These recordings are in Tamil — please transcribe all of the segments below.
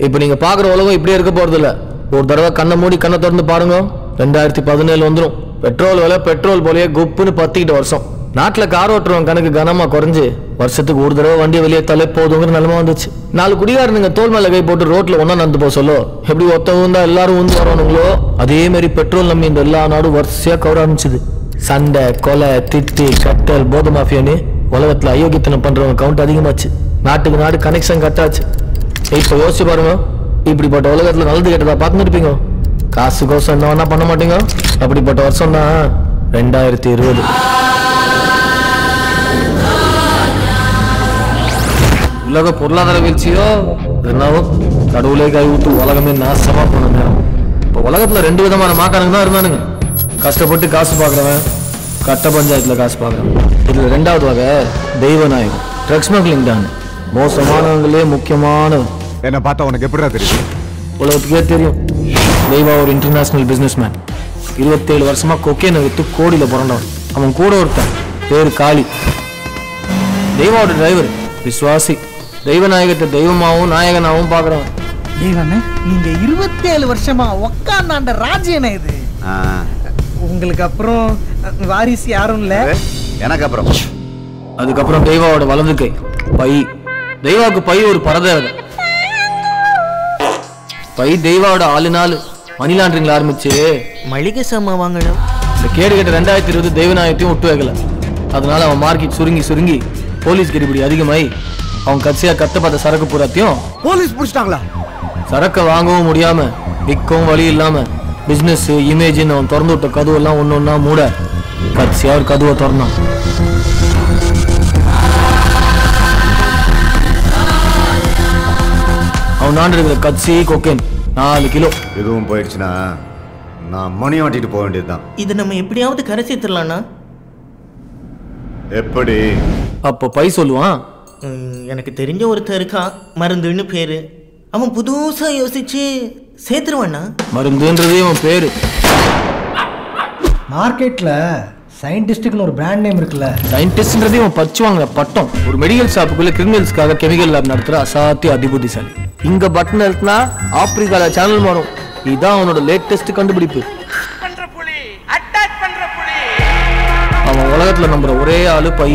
இப்போ நீங்க பாக்குற உலகம் இப்படியே இருக்க போறது இல்ல ஒரு தடவை கண்ணை மூடி கண்ணை திறந்து பாருங்க ரெண்டாயிரத்தி பதினேழு வந்துரும் பெட்ரோல் விலை பெட்ரோல் போலயே குப்புன்னு பத்திக்கிட்டு வருஷம் நாட்டுல கார் ஓட்டுறவன் கணக்கு கனமா குறைஞ்சு வருஷத்துக்கு ஒரு தடவை வண்டியை வெளியே தலை போதுங்கிற நிலைமை வந்துச்சு நாலு குடிகாரனுங்க தோல் மேல கை போட்டு ரோட்ல ஒண்ணா நடந்து போக சொல்லோ எப்படி ஒத்த ஊந்தா எல்லாரும் ஊந்து வரணுங்களோ அதே மாதிரி பெட்ரோல் நம்பி இந்த எல்லா நாடும் வரிசையா கவர ஆரம்பிச்சுது சண்டை கொலை திட்டு கட்டல் போதை மாஃபியான்னு உலகத்துல அயோக்கியத்தனம் பண்றவங்க கவுண்ட் அதிகமாச்சு நாட்டுக்கு நாடு கனெக்ஷன் கட்டாச்சு இப்ப யோசிச்சு பாருங்க இப்படிப்பட்ட உலகத்துல நல்லது கெட்டதா பார்த்துட்டு இருப்பீங்க காசு கோசம் என்ன வேணா பண்ண மாட்டீங்க அப்படிப்பட்ட வருஷம் தான் ரெண்டாயிரத்தி இருபது உலக பொருளாதார வீழ்ச்சியோ என்னவோ கடவுளே கை விட்டு உலகமே நாசமா போன நேரம் இப்போ உலகத்துல ரெண்டு விதமான மாக்கானுங்க தான் இருந்தானுங்க கஷ்டப்பட்டு காசு பார்க்குறவன் கட்ட பஞ்சாயத்துல காசு பார்க்குறவன் இதுல ரெண்டாவது வகை தெய்வ நாயகம் ட்ரக்ஸ் ஸ்மக்லிங் தான் மோசமானவங்களே முக்கியமானவன் என்ன பார்த்தா உனக்கு எப்படிடா தெரியும் உலகத்துக்கே தெரியும் தெய்வா ஒரு இன்டர்நேஷனல் பிசினஸ் மேன் இருபத்தேழு வருஷமா கொக்கேனை வித்து கோடியில பிறந்தவன் அவன் கூட ஒருத்தன் பேரு காளி தெய்வாவோட டிரைவர் விஸ்வாசி தெய்வ நாயகத்தை தெய்வமாவும் நாயகனாவும் பார்க்குறவன் தெய்வமே நீங்க இருபத்தேழு வருஷமா உக்காந்தாண்ட ராஜ்யன இது ஆ, உங்களுக்கு அப்புறம் அஹ், வாரிசு யாரும் இல்ல எனக்கு அப்புறம் அதுக்கப்புறம் தெய்வாவோட வலது கை பை தெய்வாவுக்கு பை ஒரு பரதேவதை பை தெய்வாவோட ஆளு நாள் மணி லாண்டரிங்ல ஆரம்பிச்சு மளிகை சாமான் வாங்கணும் இந்த கேடு கட்ட ரெண்டாயிரத்தி இருபது தெய்வநாயகத்தையும் விட்டு வைக்கல அதனால அவன் மார்க்கெட் சுருங்கி சுருங்கி போலீஸ் கெடிபிடி அதிகமாயி அவன் கட்சியா கத்த பார்த்த சரக்கு பூராத்தையும் போலீஸ் பிடிச்சிட்டாங்களா சரக்கை வாங்கவும் முடியாம விற்கவும் வழி இல்லாம பிசினஸ் இமேஜ்னு அவன் திறந்து விட்ட கதவு எல்லாம் ஒண்ணு ஒண்ணா மூட கட்சியா ஒரு கதவை திறந்தான் அவன் ஆண்டு இருக்கிற கட்சி கொக்கேன் நாலு கிலோ எதுவும் போயிடுச்சுன்னா நான் மணி ஓட்டிட்டு போக வேண்டியதுதான் இதை நம்ம எப்படியாவது கரை சேர்த்துடலாம்னா எப்படி அப்போ பை சொல்லுவான் ம், எனக்கு தெரிஞ்ச ஒருத்தன் இருக்கான் மருந்துன்னு பேரு அவன் புதுசா யோசிச்சு சேர்த்துருவானா மருந்துன்றதே அவன் பேரு மார்க்கெட்டில் சயின்டிஸ்ட்டுக்குன்னு ஒரு பிராண்ட் நேம் இருக்குல்ல சயின்டிஸ்ட்ன்றதே அவன் பச்சு வாங்குற பட்டம் ஒரு மெடிக்கல் ஷாப்புக்குள்ள கிரிமினல்ஸ்க்காக கெமிக்கல் லேப் நடத்துற அசாத்திய அதிபுத்திசாலி இங்க பட்டன் அழுத்தினா ஆப்பிரிக்கால சேனல் மாறும் இதுதான் அவனோட லேட்டஸ்ட் கண்டுபிடிப்பு அவன் உலகத்துல நம்புற ஒரே ஆளு பை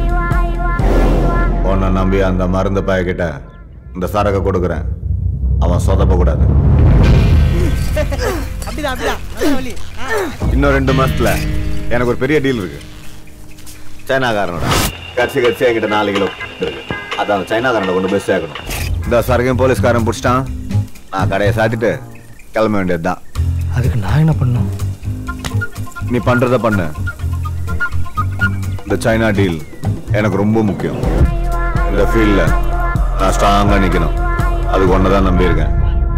உன்னை நம்பி அந்த மருந்து பாய்கிட்ட இந்த சரக்கை கொடுக்குறேன் அவன் சொதப்ப கூடாது அப்படிதான் அப்படிதான் நல்ல வழி. ஆ. இன்னும் ரெண்டு மாசத்துல எனக்கு ஒரு பெரிய டீல் இருக்கு சைனாக்காரனோட கட்சி கட்சி என்கிட்ட நாலு கிலோ இருக்கு அதை அந்த சைனாக்காரனோட கொண்டு போய் சேர்க்கணும் இந்த சரக்கையும் போலீஸ்காரன் பிடிச்சிட்டான் நான் கடையை சாத்திட்டு கிளம்ப வேண்டியதுதான் அதுக்கு நான் என்ன பண்ணும் நீ பண்றத பண்ணு இந்த சைனா டீல் எனக்கு ரொம்ப முக்கியம் இந்த ஃபீல்ட்ல நான் ஸ்ட்ராங்கா நிக்கணும் அதுக்கு ஒன்னதான் நம்பியிருக்கேன்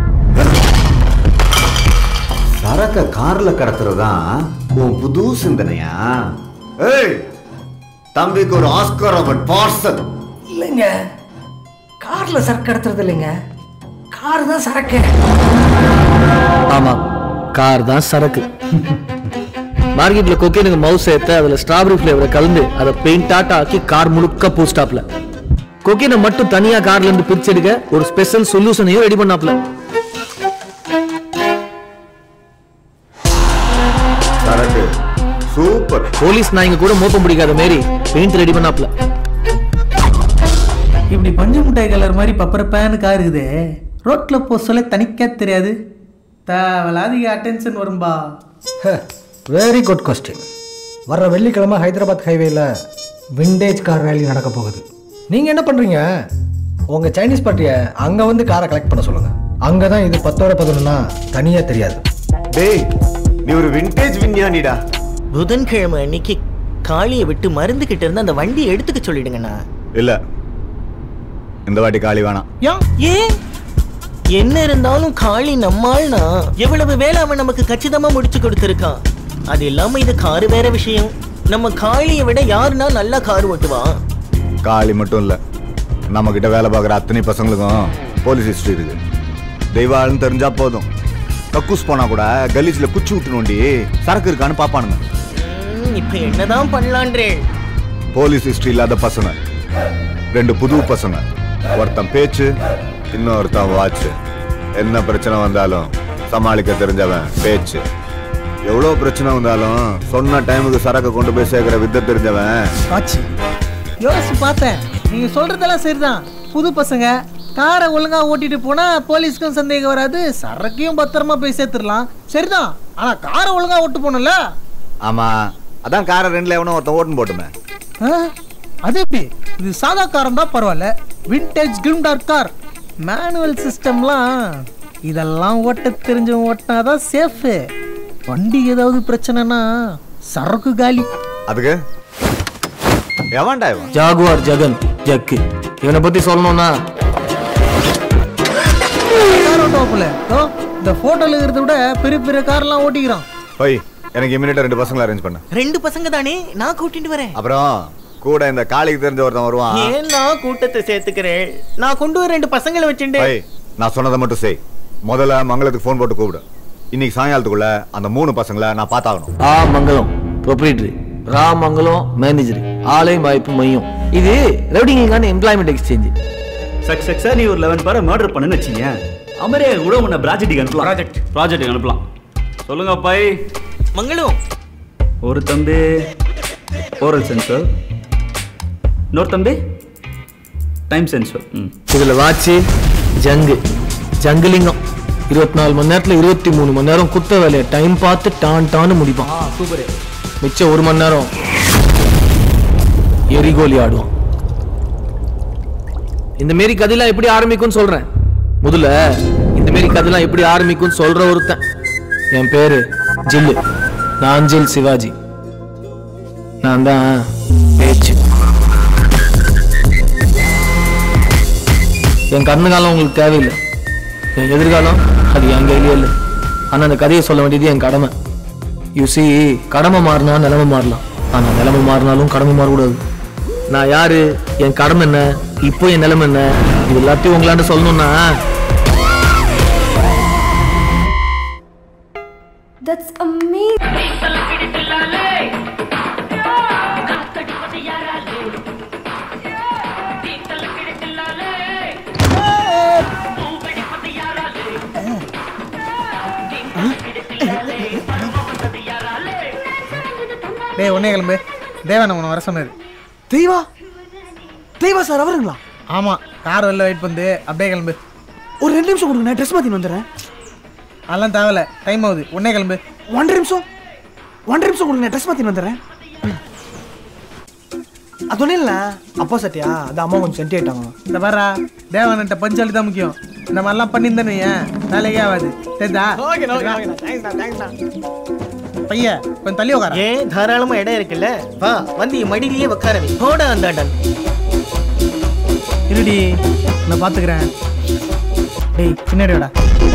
சரக்க கார்ல கடத்துறதுதான் உன் புது சிந்தனையா ஏய் தம்பிக்கு ஒரு ஆஸ்கர் அவன் பார்சல் இல்லைங்க காரில் சரக்கு கடத்துறது இல்லைங்க கார் தான் சரக்கு ஆமா கார் தான் சரக்கு மார்க்கெட்ல கொக்கேனுக்கு மவுஸ் ஏத்த அதுல ஸ்ட்ராபெரி ஃபிளேவரை கலந்து அதை பெயிண்ட் ஆட்ட ஆக்கி கார் முழுக்க பூ ஸ்டாப்ல கொக்கேனை மட்டும் தனியா கார்ல இருந்து பிரிச்செடுக்க ஒரு ஸ்பெஷல் சொல்யூஷனையும் ரெடி பண்ணாப்ல சரக்கு சூப்பர் போலீஸ் நாய்ங்க கூட மோப்பம் பிடிக்காத மாரி பெயிண்ட் ரெடி பண்ணாப்ல இப்படி பஞ்சு மிட்டாய் கலர் மாதிரி பப்பரப்பேன்னு கார் இருக்குதே ரோட்ல போ சொல்ல தனிக்கா தெரியாது தேவலாதிக அட்டென்ஷன் வரும்பா வெரி குட் கொஸ்டின் வர்ற வெள்ளிக்கிழமை ஹைதராபாத் ஹைவேல விண்டேஜ் கார் ரேலி நடக்க போகுது நீங்கள் என்ன பண்ணுறீங்க உங்கள் சைனீஸ் பார்ட்டியை அங்கே வந்து காரை கலெக்ட் பண்ண சொல்லுங்கள் அங்கே தான் இது பத்தோட பதினொன்னா தனியாக தெரியாது டேய் நீ ஒரு விண்டேஜ் விஞ்ஞானிடா புதன்கிழமை அன்னைக்கு காளியை விட்டு மருந்து கிட்ட இருந்து அந்த வண்டியை எடுத்துக்க சொல்லிடுங்கண்ணா இல்ல இந்த வாட்டி காலி வேணாம் ஏன் ஏன் என்ன இருந்தாலும் காளி நம்மாள்னா எவ்வளவு வேலை அவன் நமக்கு கச்சிதமா முடிச்சு கொடுத்திருக்கான் அது இல்லாம இது காரு வேற விஷயம் நம்ம காளியை விட யாருன்னா நல்லா கார் ஓட்டுவான் காளி மட்டும் இல்ல நம்ம கிட்ட வேலை பார்க்குற அத்தனை பசங்களுக்கும் போலீஸ் ஹிஸ்டரி இருக்கு தெய்வாள்னு தெரிஞ்சா போதும் கக்கூஸ் போனா கூட கலீஜ்ல குச்சி விட்டு நோண்டி சரக்கு இருக்கான்னு பாப்பானுங்க ம், இப்ப என்னதான் பண்ணலான்றே போலீஸ் ஹிஸ்டரி இல்லாத பசங்க ரெண்டு புது பசங்க ஒருத்தன் பேச்சு இன்னொருத்தன் வாட்ச் என்ன பிரச்சனை வந்தாலும் சமாளிக்க தெரிஞ்சவன் பேச்சு எவ்வளோ பிரச்சனை வந்தாலும் சொன்ன டைமுக்கு சரக்கு கொண்டு போய் சேர்க்கிற வித்தை தெரிஞ்சவன் ஆச்சு யோசிச்சு பார்த்தேன் நீங்க சொல்றதெல்லாம் சரிதான் புது பசங்க காரை ஒழுங்கா ஓட்டிட்டு போனா போலீஸ்க்கும் சந்தேகம் வராது சரக்கையும் பத்திரமா போய் சேர்த்துடலாம் சரிதான் ஆனா காரை ஒழுங்கா ஓட்டு போகணும்ல ஆமா அதான் காரை ரெண்டுல எவனோ ஒருத்தன் ஓட்டுன்னு போட்டுமே ஆ? அது எப்படி இது சாதா காரம் தான் பரவாயில்ல விண்டேஜ் கிரிம்டார் கார் மேனுவல் சிஸ்டம்லாம் இதெல்லாம் ஓட்ட தெரிஞ்சவன் ஓட்டினாதான் சேஃபு வண்டிக்கு ஏதாவது பிரச்சனைனா சரக்கு காலி அதுக்கு எவன்டா இவன் ஜாகுவார் ஜெகன் ஜக்கு இவனை பத்தி சொல்லணும்னா கார் ஓட்டுவாப்புல ஓ இந்த போட்டோல இருக்கிறத விட பெரிய பெரிய கார்லாம் ஓட்டிக்கிறான் போய் எனக்கு இமீடியட்டா ரெண்டு பசங்களை அரேஞ்ச் பண்ண ரெண்டு பசங்க தானே நான் கூட்டிட்டு வரேன் அப்புறம் கூட இந்த காளிக்கு தெரிஞ்ச ஒருத்தன் வருவான் ஏன் நான் கூட்டத்தை சேர்த்துக்கிறேன் நான் கொண்டு வர ரெண்டு பசங்களை வச்சுட்டு போய் நான் சொன்னதை மட்டும் செய் முதல்ல மங்களத்துக்கு ஃபோன் போட்டு கூப்பிடு இன்னைக்கு சாயங்காலத்துக்குள்ள அந்த மூணு பசங்களை நான் பார்த்தாகணும் ஆ மங்கலம் ப்ரொப்ரேட்டரி ரா மங்கலம் மேனேஜர் ஆலை வாய்ப்பு மையம் இது ரவுடிங்கான எம்ப்ளாய்மெண்ட் எக்ஸ்சேஞ்ச் சக்ஸஸா நீ ஒரு லெவன் பேரை மர்டர் பண்ணுன்னு வச்சீங்க அமரே கூட உன்னை ப்ராஜெக்ட்டுக்கு அனுப்பலாம் ப்ராஜெக்ட் ப்ராஜெக்ட்டுக்கு அனுப்பலாம் சொல்லுங்க அப்பாய் மங்களம் ஒரு தம்பி ஓரல் சென்சர் இன்னொரு தம்பி டைம் சென்சர் ம் இதுல வாட்சி ஜங்கு ஜங்குலிங்கம் இருபத்தி நாலு மணி நேரத்துல இருபத்தி மூணு மணி நேரம் குத்த வேலையை டைம் பார்த்து டான் டான்னு முடிப்பான் சூப்பர் மிச்சம் ஒரு மணி நேரம் எரிகோலி ஆடுவான் இந்த மாரி கதையெல்லாம் எப்படி ஆரம்பிக்கும்னு சொல்றேன் முதல்ல இந்த மாரி கதையெல்லாம் எப்படி ஆரம்பிக்கும்னு சொல்ற ஒருத்தன் என் பேரு ஜில்லு நான் ஜில் சிவாஜி நான் தான் பேச்சு என் கடந்த காலம் உங்களுக்கு தேவையில்லை என் எதிர்காலம் அது என் கையிலே இல்லை ஆனா அந்த கதையை சொல்ல வேண்டியது என் கடமை யூ see கடமை மாறினா நிலைமை மாறலாம் ஆனா நிலைமை மாறினாலும் கடமை மாறக்கூடாது நான் யாரு என் கடமை என்ன இப்போ என் நிலைமை என்ன இது எல்லாத்தையும் உங்களாண்ட சொல்லணும்னா That's amazing. டேய் ஒன்னே கிளம்பு தேவன் உன்னை வர சொன்னாரு தெய்வா தெய்வா சார் அவருங்களா ஆமா கார் வெளில வெயிட் பண்ணு அப்படியே கிளம்பு ஒரு ரெண்டு நிமிஷம் கொடுங்க நான் ட்ரெஸ் மாற்றி வந்துடுறேன் அதெல்லாம் தேவையில்ல டைம் ஆகுது உடனே கிளம்பு ஒன்றரை நிமிஷம் ஒன்றரை நிமிஷம் கொடுங்க நான் ட்ரெஸ் மாற்றி வந்துடுறேன் அது ஒன்றும் இல்லை அப்பா சட்டியா அது அம்மா கொஞ்சம் சென்டி ஆயிட்டாங்க இந்த பாரா தேவன்கிட்ட பஞ்சாலி தான் முக்கியம் இந்த மாதிரிலாம் பண்ணியிருந்தேன்னு ஏன் வேலைக்கே ஆகாது சரிதா பைய கொஞ்சம் தள்ளி உட்கார ஏன் தாராளமா இடம் இருக்குல்ல வா வந்து என் மடியிலேயே உட்காரவே போட அந்தாண்டன் இருடி நான் பார்த்துக்கிறேன் டேய் பின்னாடி வாடா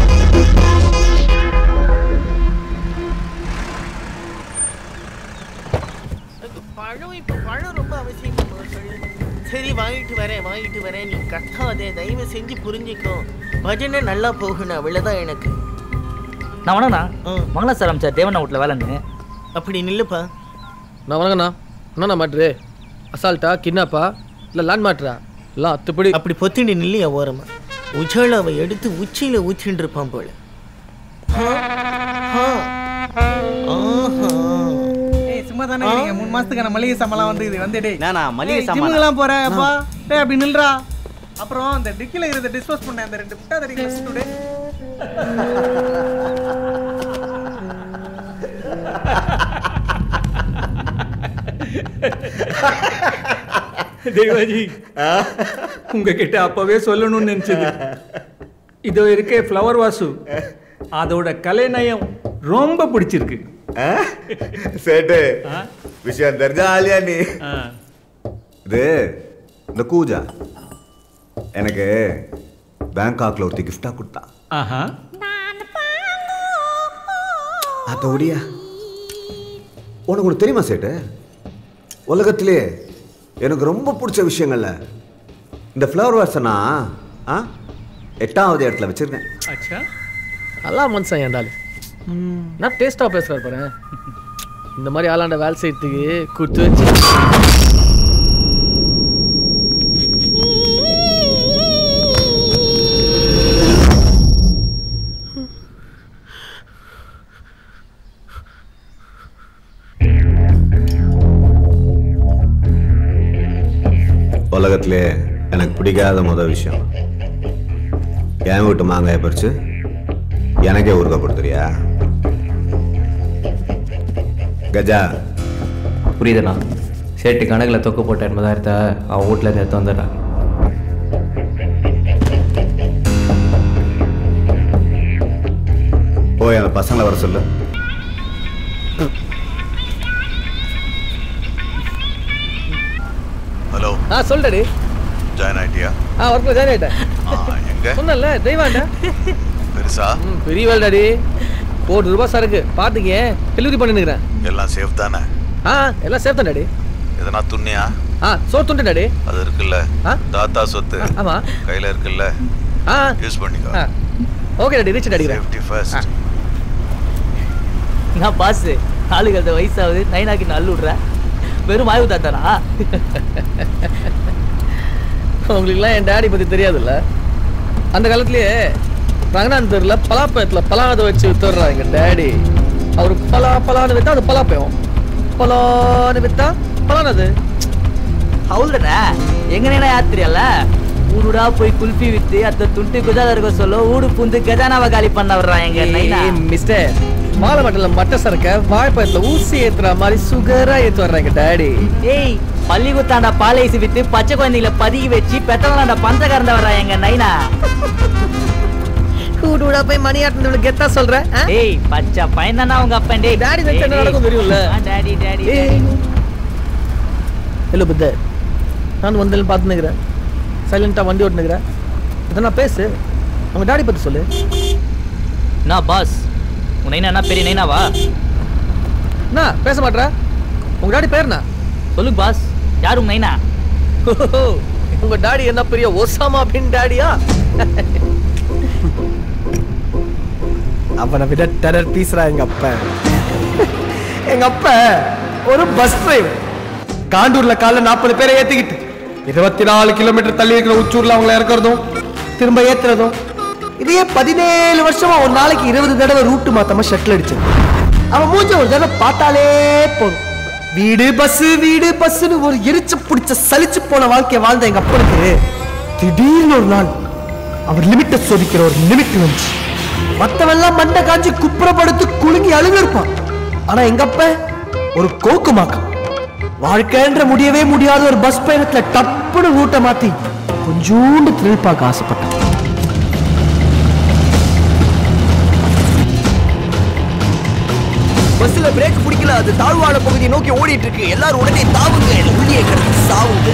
பழம் இப்ப பழம் ரொம்ப அவசியம் சரி வாங்கிட்டு வரேன் வாங்கிட்டு வரேன் நீ கத்தாதே தயவு செஞ்சு புரிஞ்சுக்கோ பஜனை நல்லா போகணும் அவ்வளவுதான் எனக்கு நான் வணக்கண்ணா ம். மங்களா சார் அமைச்சர் தேவண்ணா வீட்டில் வேலைன்னு அப்படி நில்லுப்பா நான் வணங்கண்ணா என்னண்ணா மாட்டுரு அசால்ட்டா கிட்னாப்பா இல்லை லேண்ட் மாட்டுறா எல்லாம் அத்துப்படி அப்படி பொத்திண்டு நில்லையா ஓரமா உஜாலாவை எடுத்து உச்சியில ஊற்றின்னு இருப்பான் போல ஆ, ஆ, ஆஹா. ஏய் சும்மா தானே இருக்கீங்க மூணு மாசத்துக்கான மளிகை சாமான்லாம் வந்து இது வந்து டேய் நானா மளிகை சாமான் ஜிம்முக்கெல்லாம் போறேன் அப்பா டேய் அப்படி நில்றா அப்புறம் அந்த டிக்கில இருக்கிறத டிஸ்போஸ் பண்ண அந்த ரெண்டு முட்டா தடிகளை சுட்டுடு தேவாஜி உங்ககிட்ட அப்பவே சொல்லணும்னு நினைச்சது இதோ இருக்கே ஃப்ளவர் வாசு அதோட கலைநயம் ரொம்ப பிடிச்சிருக்கு சேட்டு விஷயம் தெரிஞ்சா ஆலியா நீ ஆ. இது இந்த கூஜா எனக்கு பேங்காக்ல ஒருத்தி கிஃப்டா கொடுத்தா ஆஹா அதோடியா உனக்கு ஒன்று தெரியுமா சேட்டு உலகத்திலே எனக்கு ரொம்ப பிடிச்ச விஷயங்கள்ல இந்த ஃப்ளவர் வாஷை நான் ஆ எட்டாவது இடத்துல வச்சிருக்கேன் அச்சா நல்லா மனுஷன் ஏண்டாலு நான் டேஸ்ட்டாக பேசுகிறாரு பாரு இந்த மாதிரி ஆளாண்ட வேலை செய்யறதுக்கு கொடுத்து வச்சு உலகத்திலே எனக்கு பிடிக்காத முதல் விஷயம் என் வீட்டு மாங்காயை பறிச்சு எனக்கே ஊருக்க கொடுத்துறியா கஜா புரியுதுண்ணா சேட்டு கணக்கில் தொக்கு போட்ட எண்பதாயிரத்தை அவன் வீட்டில் இருந்து எடுத்து வந்துடுறான் போய் அந்த பசங்களை வர சொல்லு ஹலோ ஆ சொல்லுடி ஜாயின் ஆயிட்டியா ஆ ஒர்க்கில் ஜாயின் ஆகிட்டேன் ஆ, எங்க சொன்னல தெய்வாண்டா பெருசா ம் பெரிய வேலை டாடி கோடி ரூபாய் சரக்கு பார்த்துக்க டெலிவரி பண்ணிருக்கிறேன் எல்லாம் சேஃப் தானே ஆ எல்லாம் சேஃப் தான் டாடி எதனா துண்ணியா ஆ சோறு துண்டு டாடி அது இருக்குல்ல தாத்தா சொத்து ஆமா கையில இருக்குல்ல ஆ யூஸ் பண்ணிக்கோ ஆ ஓகே டாடி ரீச் அடிக்கிறேன் சேஃப்டி ஃபர்ஸ்ட் நான் பாஸ் ஆளுக்கு அந்த வயசாகுது நைனாக்கு நல்லு விடுற வெறும் வாய்வு தாத்தானா உங்களுக்குலாம் என் டேடி பற்றி தெரியாதுல்ல அந்த காலத்துலயே ரங்கநாதன் தெருல பலாப்பழத்தில் பலாதை வச்சு வித்துடுறா எங்க டேடி அவர் பலா பலான்னு வித்தா அது பலாப்பழம் பலான்னு வித்தா பலானது ಹೌದಣ್ಣ ಹೆಂಗನೇನ ಯಾತ್ರಿಯಲ್ಲ ಊರುಡಾ போய் குல்ஃபி வித்து அத்த துண்டு குஜால இருக்க சொல்ல ஊடு புந்து கஜானாவை காலி பண்ண வர்றான் எங்க நைனா ஏய், மிஸ்டர் மாலமட்டல மட்ட சரக்க வாழைப்பழத்துல ஊசி ஏத்துற மாதிரி சுகரா ஏத்து வர்றாங்க டேடி ஏய் பள்ளிக்குத்தாண்ட பாலேசி வித்து பச்சை குழந்தைகளை பதுக்கி வச்சு பெத்தவங்களாண்ட பஞ்சக்காரந்த வர்றான் எங்க நைனா கூடுடா போய் மணி ஆட்டினது கெத்தா சொல்றேன் ஏய் பச்சை பையன் தானே உங்க அப்பன் டேய் டாடி வச்சு என்ன நடக்கும் தெரியும்ல டாடி டாடி ஹலோ புத்த நான் வந்தேன் பார்த்து நிற்கிறேன் சைலண்டாக வண்டி ஓட்டு நிற்கிறேன் இதை நான் பேசு உங்க டாடி பற்றி சொல்லு நான் பாஸ் உன் நைனா என்ன பெரிய நைனாவா என்ன பேச மாட்ற உங்க டாடி பேருனா சொல்லு பாஸ் யார் உங்க நைனா உங்க டாடி என்ன பெரிய ஒசாமா பின் டாடியா அவனை விட டெரர் பீஸ்ரா எங்க அப்பா எங்க அப்பா ஒரு பஸ் டிரைவர் காண்டூர்ல காலைல நாற்பது பேரை ஏத்திக்கிட்டு இருபத்தி நாலு கிலோமீட்டர் தள்ளி இருக்கிற உச்சூர்ல அவங்கள இறக்குறதும் திரும்ப ஏத்துறதும் இதையே பதினேழு வருஷமா ஒரு நாளைக்கு இருபது தடவை ரூட்டு மாத்தாம ஷட்டில் அடிச்சது அவன் மூஞ்ச ஒரு தடவை பார்த்தாலே போதும் வீடு பஸ் வீடு பஸ்னு ஒரு எரிச்சு பிடிச்ச சலிச்சு போன வாழ்க்கைய வாழ்ந்த எங்க அப்பனுக்கு திடீர்னு ஒரு நாள் அவர் லிமிட்டை சோதிக்கிற ஒரு லிமிட் வந்துச்சு மத்தவெல்லாம் மண்டை காஞ்சி குப்புறப்படுத்து குலுங்கி அழுகு இருப்பான் ஆனா எங்க அப்ப ஒரு கோக்குமாக்கம் வாழ்க்கைன்ற முடியவே முடியாத ஒரு பஸ் பயணத்துல டப்புன்னு ரூட்டை மாத்தி கொஞ்சூண்டு thrill பார்க்க ஆசைப்பட்டான் பஸ்ல பிரேக் பிடிக்கல அது தாழ்வான பகுதியை நோக்கி ஓடிட்டு இருக்கு எல்லாரும் உடனே தாவுங்க உள்ளே கிடந்து சாவுங்க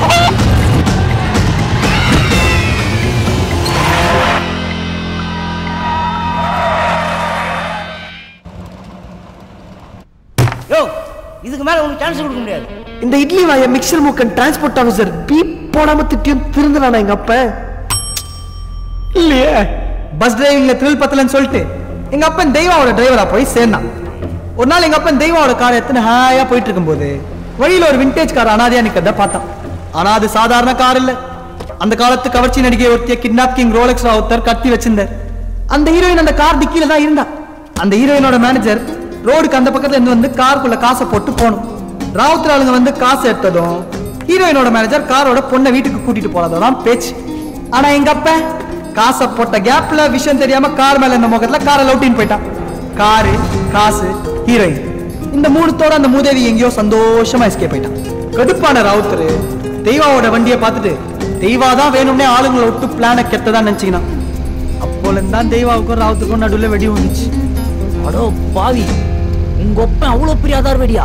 யோ இதுக்கு மேல உனக்கு சான்ஸ் கொடுக்க முடியாது இந்த இட்லி வாய மிக்சர் மூக்கன் டிரான்ஸ்போர்ட் ஆஃபீஸர் பீப் போடாம திட்டியும் திருந்தலானா எங்க அப்ப இல்லையே பஸ் டிரைவிங்ல த்ரில் பத்தலன்னு சொல்லிட்டு எங்க அப்பன் தெய்வாவோட டிரைவரா போய் சேர்ந்தான் ஒரு நாள் எங்க அப்பன் தெய்வாவோட காரை எத்தனை ஹாயா போயிட்டு இருக்கும்போது வழியில ஒரு விண்டேஜ் கார் அனாதையா நிக்கிறத பார்த்தான் ஆனா அது சாதாரண கார் இல்ல அந்த காலத்து கவர்ச்சி நடிகை ஒருத்திய கிட்னாப் கிங் ரோலெக்ஸ் ஒருத்தர் கட்டி வச்சிருந்தார் அந்த ஹீரோயின் அந்த கார் டிக்கில தான் இருந்தா அந்த ஹீரோயினோட மேனேஜர் ரோடுக்கு அந்த பக்கத்துல இருந்து வந்து காருக்குள்ள காசை போட்டு போகணும் ராவுத்தர் ஆளுங்க வந்து காசு எடுத்ததும் ஹீரோயினோட மேனேஜர் காரோட பொண்ணை வீட்டுக்கு கூட்டிட்டு போனதான் பேச்சு ஆனா எங்க அப்ப காசை போட்ட கேப்ல விஷயம் தெரியாம கார் மேல இந்த முகத்துல காரை லவுட்டின்னு போயிட்டான் காரு காசு ஹீரோயின் இந்த மூணுத்தோட அந்த மூதேவி எங்கேயோ சந்தோஷமா எஸ்கேப் போயிட்டான் கடுப்பான ராவுத்தர் தெய்வாவோட வண்டியை பார்த்துட்டு தெய்வா தான் வேணும்னே ஆளுங்களை விட்டு பிளானை கெட்டதான் நினைச்சுக்கினான் அப்போல இருந்தான் தெய்வாவுக்கும் ராவுத்துக்கும் நடுவில் வெடி வந்துச்சு அடோ பாவி உங்க ஒப்பன் அவ்வளவு பெரிய ஆதார் வெடியா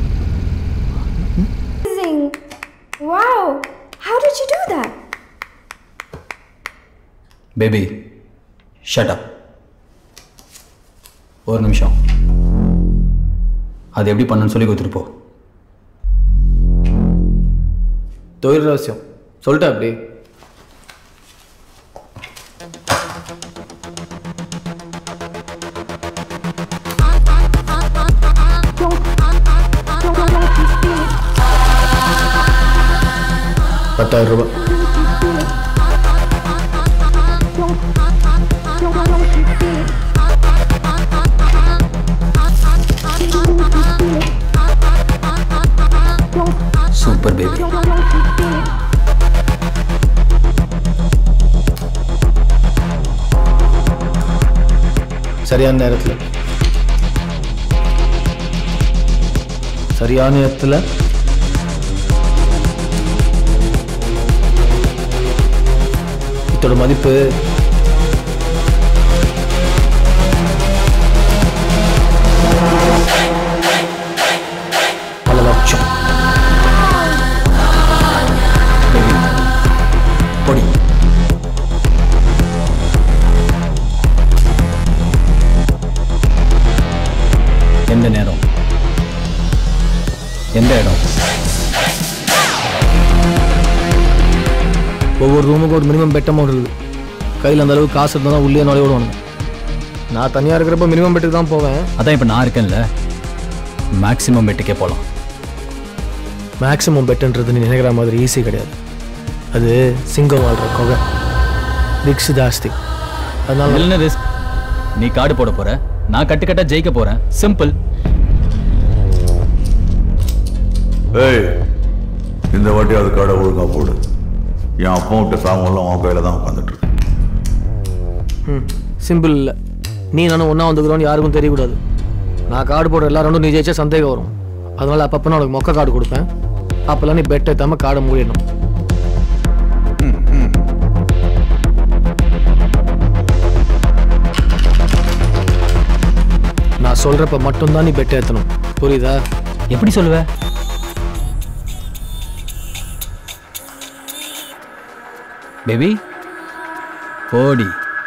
Amazing. Wow. How did you do that? Baby shut up ஒரு நிமிஷம் அது எப்படி பண்ணணும்னு சொல்லி கொடுத்துட்டு போ தொழில் ரகசியம் சொல்லிட்டா அப்படி பத்தாயிரம் ரூபாய் சூப்பர் பேபி சரியான நேரத்தில் சரியான நேரத்தில் இதோட மதிப்பு பல லட்சம் பொடி எந்த நேரம் எந்த இடம் ஒவ்வொரு ரூமுக்கும் ஒரு மினிமம் பெட் அமௌண்ட் இருக்குது கையில் அந்த அளவுக்கு காசு இருந்தால் தான் உள்ளே நுழைய விடுவானுங்க நான் தனியாக இருக்கிறப்ப மினிமம் பெட்டுக்கு தான் போவேன் அதான் இப்போ நான் இருக்கேன்ல மேக்ஸிமம் பெட்டுக்கே போகலாம் மேக்ஸிமம் பெட்டுன்றது நீ நினைக்கிற மாதிரி ஈஸி கிடையாது அது சிங்கம் வாழ்கிற கொகை ரிக்ஸ் ஜாஸ்தி அதனால என்ன ரிஸ்க் நீ கார்டு போட போற நான் கட்டுக்கட்டா ஜெயிக்க போறேன் சிம்பிள் ஏய் இந்த வாட்டி அது கடை ஒழுங்கா போடு என் அப்பா விட்ட சாமெல்லாம் உன் கையில தான் உட்காந்துட்டு இருக்கு ம் சிம்பிள் இல்லை நீ நானும் ஒன்றா வந்துக்கிறோன்னு யாருக்கும் தெரியக்கூடாது நான் கார்டு போடுற எல்லா ரவுண்டும் நீ ஜெயிச்சா சந்தேகம் வரும் அதனால அப்பப்போ நான் உனக்கு மொக்க கார்டு கொடுப்பேன் அப்போல்லாம் நீ பெட் ஏற்றாமல் கார்டை மூடிடணும் நான் சொல்கிறப்ப மட்டும்தான் நீ பெட் ஏற்றணும் புரியுதா எப்படி சொல்லுவ பேபி போடி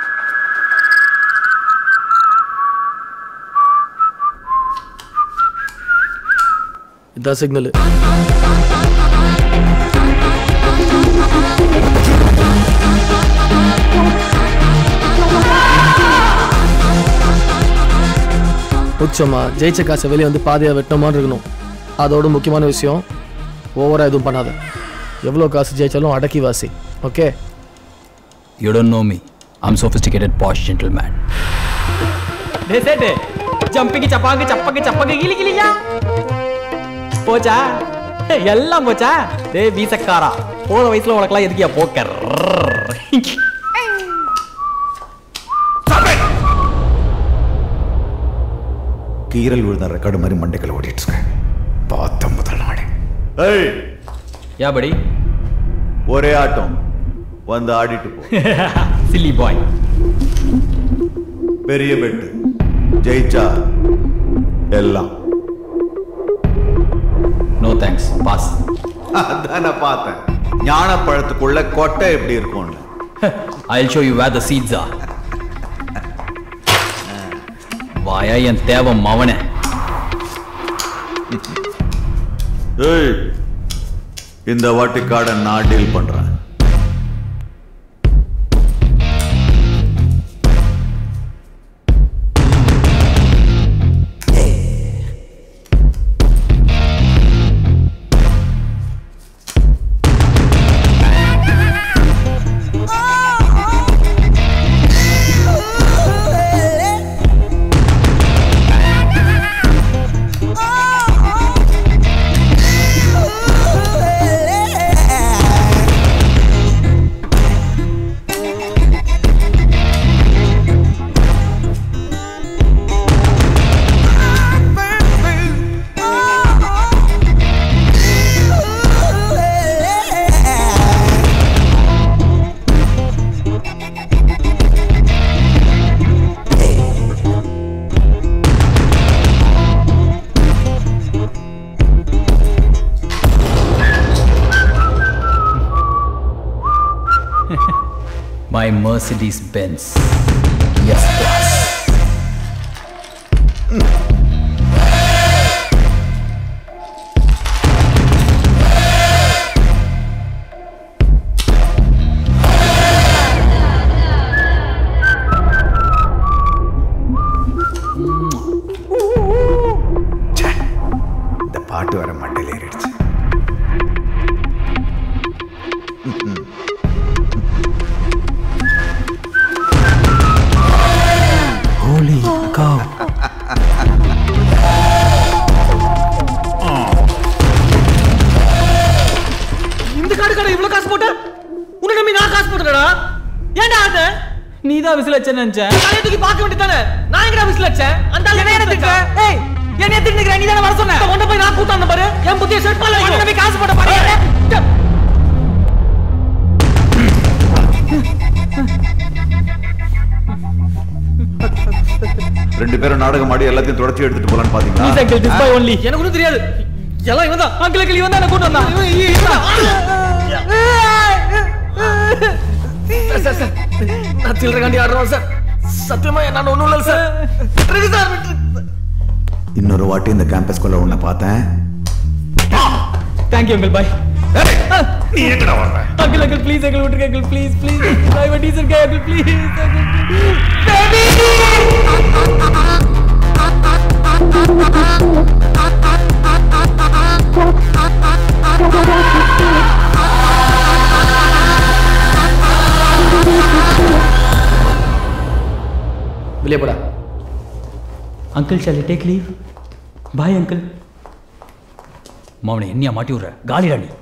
இதான் சிக்னல் உச்சமா ஜெயிச்ச காசை வெளியே வந்து பாதியாக வெட்டணுமான்னு இருக்கணும் அதோட முக்கியமான விஷயம் ஓவராக எதுவும் பண்ணாத எவ்வளோ காசு ஜெயிச்சாலும் அடக்கி வாசி okay you don't know me I'm sophisticated posh gentleman டே சேட்டு ஜம்பிக்கு சப்பாங்கு சப்பக்கு சப்பக்கு கிளி கிளியா போச்சா எல்லாம் போச்சா டே வீசக்காரா போற வயசுல உனக்கெல்லாம் எதுக்கியா போக்கர் கீரல் விழுந்த ரெக்கார்டு மாதிரி மண்டைகள் ஓடிட்டு இருக்கேன் பார்த்த முதல் நாடு ஏய் யா படி ஒரே ஆட்டம் வந்து ஆடிட்டு போ சில்லி பாய் பெரிய பெட்டு ஜெயிச்சா எல்லாம் நோ தேங்க்ஸ் பாஸ் அதான் நான் பார்த்தேன் ஞானப்பழத்துக்குள்ள கொட்டை எப்படி இருக்கும்னு I'll show you where the seeds are. வாயா என் தேவம் மவனே ஏய் இந்த வாட்டி கார்டை நான் டீல் பண்றேன் My Mercedes Benz. Yes, boss. இந்த பாட்டு வர மண்டையில் ஏறிடுச்சு ஹோலி காவ் இந்த கார்டு கடை இவ்வளவு காசு போட்ட உன்னை நம்பி நான் காசு போட்டுடா ஏன்டா அது நீ தான் விசில் வச்சேன்னு நினைச்சேன் தலையை தூக்கி பார்க்க வேண்டியதானே நான் எங்கடா விசில் வச்சேன் அந்த ஆளு என்ன திட்டுற ஏய் என்ன திட்டுற நீ தானே வர சொன்ன உன்ன போய் நான் கூட்டாந்த பாரு என் புத்திய ஷர்ட் பண்ணல உன்ன போய் காசு போட பாரு ரெண்டு பேரும் நாடகம் ஆடி எல்லாத்தையும் தொடச்சி எடுத்துட்டு போலான்னு பாத்தீங்களா please uncle this by only எனக்கு ஒன்றும் தெரியாது எல்லாம் இவன் தான் அங்கிள் அங்கிள் இவன் தான் என்ன கூட்டு வந்தான் சார் சார் சார் நான் சில்லறை காண்டி ஆடுறோம் சார் சத்தியமா நான் ஒன்றும் இல்லை சார் விட்டுருங்க சார் விட்டுரு இன்னொரு வாட்டி இந்த கேம்பஸ்குள்ள உன்னை பார்த்தேன் தேங்க்யூ அங்கிள் பாய் நீ எங்கடா வர்ற அங்கிள் அங்கிள் ப்ளீஸ் அங்கிள் விட்டுருங்க uncle please please I what teaser K uncle please வெளியே போடா uncle shall take leave bye uncle மாவனை என்னையா மாட்டி விடுற காலிடா நீ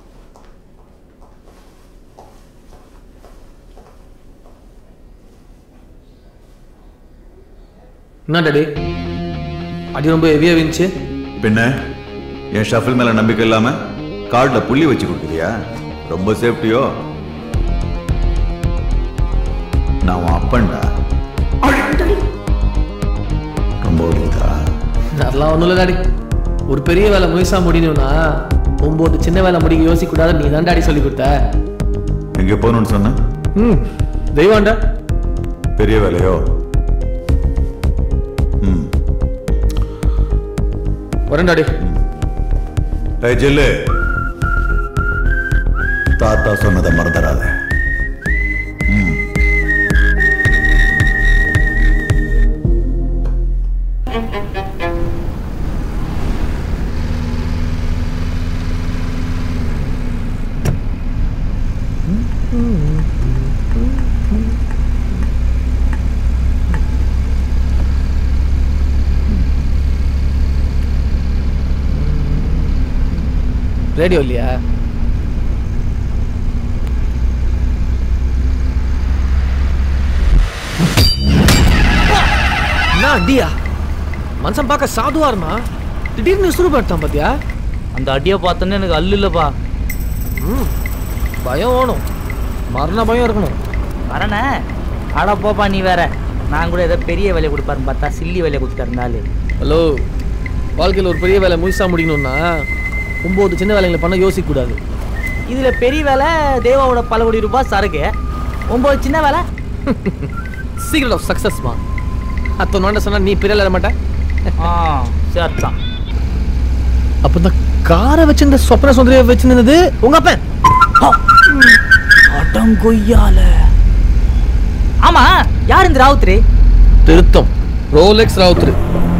என்ன டாடி அடி ரொம்ப ஹெவியாக இருந்துச்சு பின்ன என் ஷஃபில் மேல நம்பிக்கை இல்லாம கார்டுல புள்ளி வச்சு கொடுக்குறியா ரொம்ப சேஃப்டியோ நான் உன் அப்பன்டா ரொம்ப வலிக்குதா அதெல்லாம் ஒன்றும் இல்லை டாடி ஒரு பெரிய வேலை முயசா முடியணும்னா ஒம்பது சின்ன வேலை முடிக்க யோசிக்க கூடாது நீ தான் டாடி சொல்லி கொடுத்த எங்க போகணும்னு சொன்ன ம் தெய்வாண்டா பெரிய வேலையோ ம் வரேன் டாடி ஏய் ஜெல்லு தாத்தா சொன்னதை மறந்துடாத ம் ரேடியோ இல்லையா என்ன அடியா மனுஷன் பார்க்க சாதுவா இருந்தா திடீர்னு சுறுபடுத்தான் பாத்தியா அந்த அடியை பார்த்தோன்னே எனக்கு அல்லு இல்லப்பா ம் பயம் வேணும் மரண பயம் இருக்கணும் வரண்ணே அட போப்பா நீ வேற நான் கூட ஏதோ பெரிய வேலையை கொடுப்பாருன்னு பார்த்தா சில்லி வேலையை கொடுத்துருந்தாலு ஹலோ வாழ்க்கையில் ஒரு பெரிய வேலை முழுசா முடிக்கணும்னா ஒம்பது சின்ன வேலைகளை பண்ண யோசிக்க கூடாது இதுல பெரிய வேலை தேவாவோட பல கோடி ரூபாய் சரக்கு ஒன்பது சின்ன வேலை சீக்கிரம் ஆஃப் சக்ஸஸ்மா அத்தனை நோண்ட சொன்னா நீ பெரிய வேலை மாட்டேன் ஆ சரிதான் அப்போ இந்த காரை வச்சு இந்த சொப்ன சுந்தரியை வச்சிருந்தது உங்க அப்பன் அடங்கொய்யால ஆமா யார் இந்த ராவுத்ரி திருத்தம் ரோலெக்ஸ் ராவுத்ரு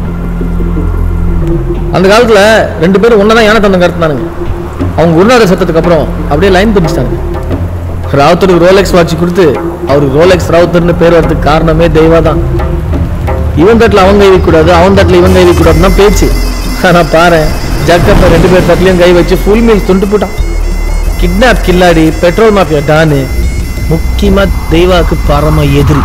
அந்த காலத்துல ரெண்டு பேரும் ஒன்னதான் யானை தந்தம் கருத்துனானுங்க அவங்க குருநாத சத்தத்துக்கு அப்புறம் அப்படியே லைன் பிடிச்சிட்டாங்க ராவுத்தருக்கு ரோலெக்ஸ் வாட்ச் கொடுத்து அவருக்கு ரோலெக்ஸ் ராவுத்தர்னு பேர் வரதுக்கு காரணமே தெய்வா தான் இவன் தட்டில் அவன் கை வைக்கக்கூடாது அவன் தட்டில் இவன் கை வைக்கக்கூடாதுன்னு தான் பேச்சு ஆனா பாரு ஜக்கப்ப ரெண்டு பேர் தட்டிலையும் கை வச்சு ஃபுல் மீல் துண்டு போட்டான் கிட்னாப் கில்லாடி பெட்ரோல் மாஃபியா டானு முக்கியமா தெய்வாக்கு பரம எதிரி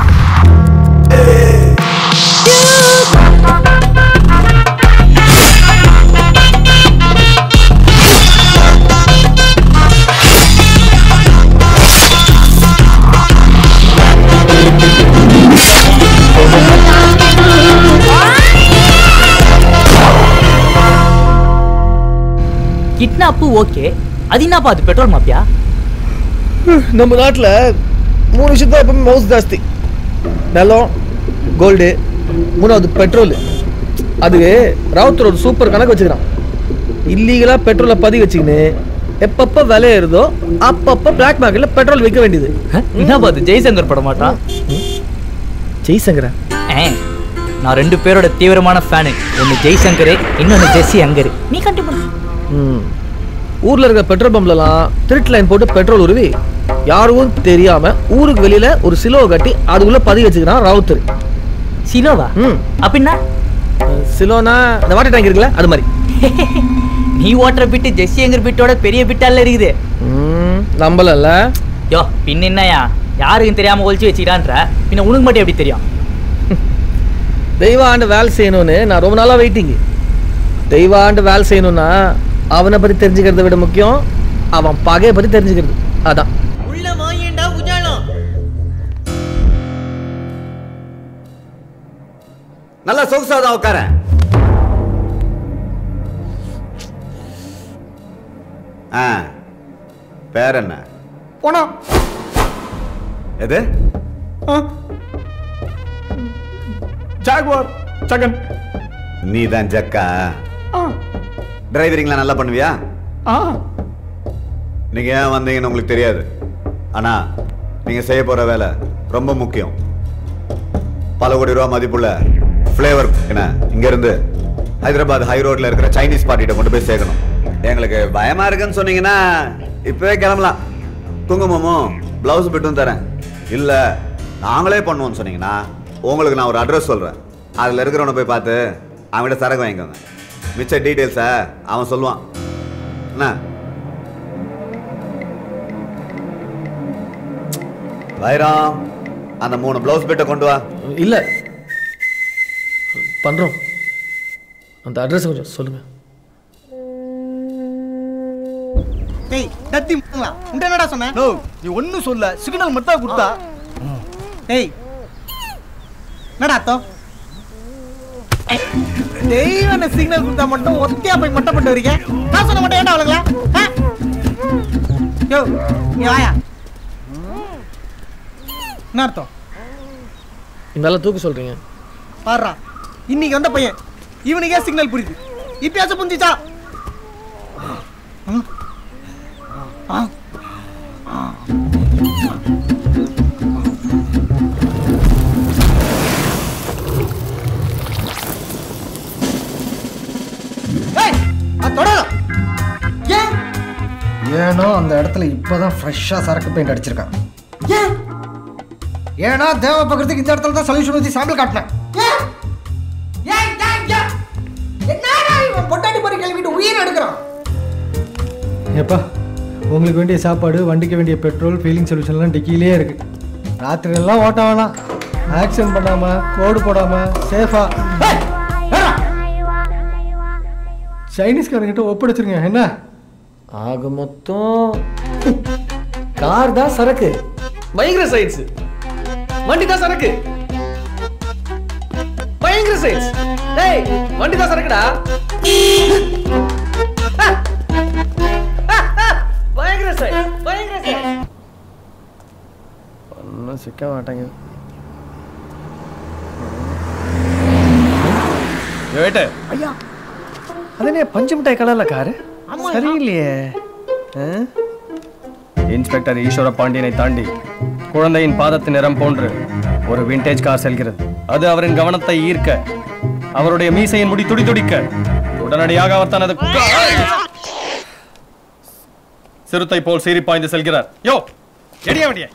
கிட்னாப்பு ஓகே அது என்னப்பா அது பெட்ரோல் மாப்பியா நம்ம நாட்டில் மூணு விஷயத்தான் எப்பவுமே மவுஸ் ஜாஸ்தி நிலம் கோல்டு மூணாவது பெட்ரோல் அதுக்கு ராவுத்தர் ஒரு சூப்பர் கணக்கு வச்சுக்கிறான் இல்லீகலாக பெட்ரோலை பதிவு வச்சுக்கின்னு எப்பப்போ விலை ஏறுதோ அப்பப்போ பிளாக் மார்க்கெட்டில் பெட்ரோல் விற்க வேண்டியது என்னப்பா அது ஜெய்சங்கர் பட மாட்டான் ஜெய்சங்கரா ஏ நான் ரெண்டு பேரோட தீவிரமான ஃபேனு ஒன்று ஜெய்சங்கர் இன்னொன்று ஜெஸ்ஸி அங்கர் நீ கண்டிப்பா ம் ஊரில் இருக்கிற பெட்ரோல் பம்ப்லலாம் திருட்டு லைன் போட்டு பெட்ரோல் உருவி யாருக்கும் தெரியாம ஊருக்கு வெளியில ஒரு சிலோவை கட்டி அதுக்குள்ள பதிவு வச்சுக்கிறான் ராவுத்தர் சிலோவா ம் அப்படின்னா சிலோனா இந்த வாட்டர் டேங்க் இருக்குல்ல அது மாதிரி நீ ஓட்டுற பிட்டு ஜெஸ்ஸி அங்கர் பிட்டோட பெரிய பிட்டால இருக்குது ம் நம்பலல்ல யோ பின்ன என்னயா யாருக்கும் தெரியாம ஒழிச்சு வச்சுக்கிறான்ற பின்ன உனக்கு மட்டும் எப்படி தெரியும் தெய்வ ஆண்டு வேலை செய்யணும்னு நான் ரொம்ப நாளாக வெயிட்டிங் தெய்வ ஆண்டு வேலை செய்யணும்னா அவனை பற்றி தெரிஞ்சுக்கிறத விட முக்கியம் அவன் பகையை பற்றி தெரிஞ்சுக்கிறது அதான் உள்ள வாயேண்டா உஜாலம் நல்லா சொகுசாதான் உட்காரேன் ஆ பேர் என்ன போனா எது ஜாகுவார் சகன் நீ தான் ஜக்கா டிரைவரிங்லாம் நல்லா பண்ணுவியா ஆ நீங்க ஏன் வந்தீங்கன்னு உங்களுக்கு தெரியாது ஆனா நீங்க செய்ய போற வேலை ரொம்ப முக்கியம் பல கோடி ரூபா மதிப்புள்ள ஃப்ளேவர் என்ன இங்க இருந்து ஹைதராபாத் ஹை ரோட்ல இருக்கிற சைனீஸ் பார்ட்டிகிட்ட கொண்டு போய் சேர்க்கணும் எங்களுக்கு பயமா இருக்குன்னு சொன்னீங்கன்னா இப்பவே கிளம்பலாம் குங்குமமும் பிளவுஸ் பிட்டும் தரேன் இல்ல நாங்களே பண்ணுவோம்னு சொன்னீங்கன்னா உங்களுக்கு நான் ஒரு அட்ரஸ் சொல்றேன் அதுல இருக்கிறவனை போய் பார்த்து அவன்கிட்ட சரக்கு வாங்கிக்கோங்க மிச்ச டீட்டெயில்ஸை அவன் சொல்லுவான் என்ன வைரம் அந்த மூணு பிளவுஸ் பிட்டை கொண்டு வா இல்லை பண்ணுறோம் அந்த அட்ரஸ் கொஞ்சம் சொல்லுங்கள் டேய் டத்தி முங்களா உன்ட்ட என்னடா சொன்னேன் நோ நீ ஒன்றும் சொல்ல சிக்னல் மட்டும் கொடுத்தா டேய் என்னடா அர்த்தம் தெய்வன சிக்னல் கொடுத்தா மட்டும் ஒத்தையா போய் மட்டம் பண்ணி வரீங்க நான் சொன்ன மட்டும் ஏன்டா அவளுங்களா யோ நீ வாயா என்ன அர்த்தம் இருந்தாலும் தூக்க சொல்கிறீங்க பாடுறா இன்னைக்கு வந்த பையன் இவனுக்கே சிக்னல் புரியுது இப்பயாச்சும் புரிஞ்சிச்சா ஆ ஏய் அது தொடரும் ஏன் ஏனோ அந்த இடத்துல இப்போதான் ஃப்ரெஷ்ஷாக சரக்கு பெயிண்ட் அடிச்சிருக்கான் ஏன் ஏன்னா தேவை பார்க்கறதுக்கு இந்த இடத்துல தான் சொல்யூஷன் ஊற்றி சாம்பிள் காட்டினேன் ஏன் ஏன் ஏன் ஏன் என்னடா இவன் பொட்டாட்டி பொறி கிளம்பிட்டு உயிர் எடுக்கிறான் ஏப்பா உங்களுக்கு வேண்டிய சாப்பாடு வண்டிக்கு வேண்டிய பெட்ரோல் ஃபீலிங் சொல்யூஷன்லாம் டிக்கிலே இருக்கு ராத்திரி எல்லாம் ஓட்ட வேணாம் ஆக்சிடென்ட் பண்ணாம கோடு போடாம சேஃபா சைனீஸ்காரங்கிட்ட ஒப்படைச்சிருங்க என்ன ஆக மொத்தம் கார் தான் சரக்கு பயங்கர சைட்ஸ் வண்டி தான் சரக்கு பயங்கர சைட்ஸ் டேய் வண்டி தான் சரக்குடா பயங்கர சைட் பயங்கர சைட் ஒன்றும் சிக்க மாட்டாங்க ஏட்டு ஐயா அதனே பஞ்சு மிட்டாய் கலர்ல காரு ஆமா சரியில்லையே ஆ? இன்ஸ்பெக்டர் ஈஸ்வர பாண்டியனை தாண்டி குழந்தையின் பாதத்து நிறம் போன்று ஒரு விண்டேஜ் கார் செல்கிறது அது அவரின் கவனத்தை ஈர்க்க அவருடைய மீசையின் முடி துடி துடிக்க உடனடியாக அவர் தனது சிறுத்தை போல் சீறி பாய்ந்து செல்கிறார் யோ எடிய வண்டிய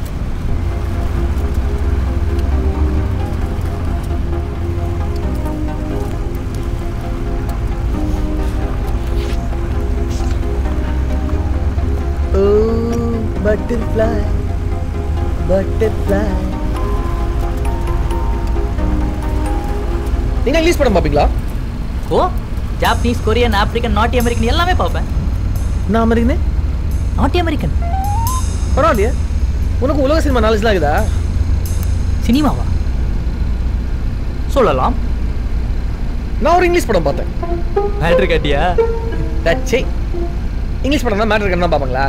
பட்டர்ஃப்ளை பட்டர்ஃப்ளை நீங்க இங்கிலீஷ் படம் பாப்பீங்களா ஓ ஜாப்பனீஸ் கொரியன் ஆப்பிரிக்கன் நாட்டி அமெரிக்கன் எல்லாமே பார்ப்பேன் நான் அமெரிக்கனே நாட்டி அமெரிக்கன் பரவாயில்லையே உனக்கு உலக சினிமா நாலேஜ்லாம் இருக்குதா சினிமாவா சொல்லலாம் நான் ஒரு இங்கிலீஷ் படம் பார்த்தேன் மேட்ரு காட்டியா டச்சே இங்கிலீஷ் படம்னா மேட்ரு கண்ணா பார்ப்பாங்களா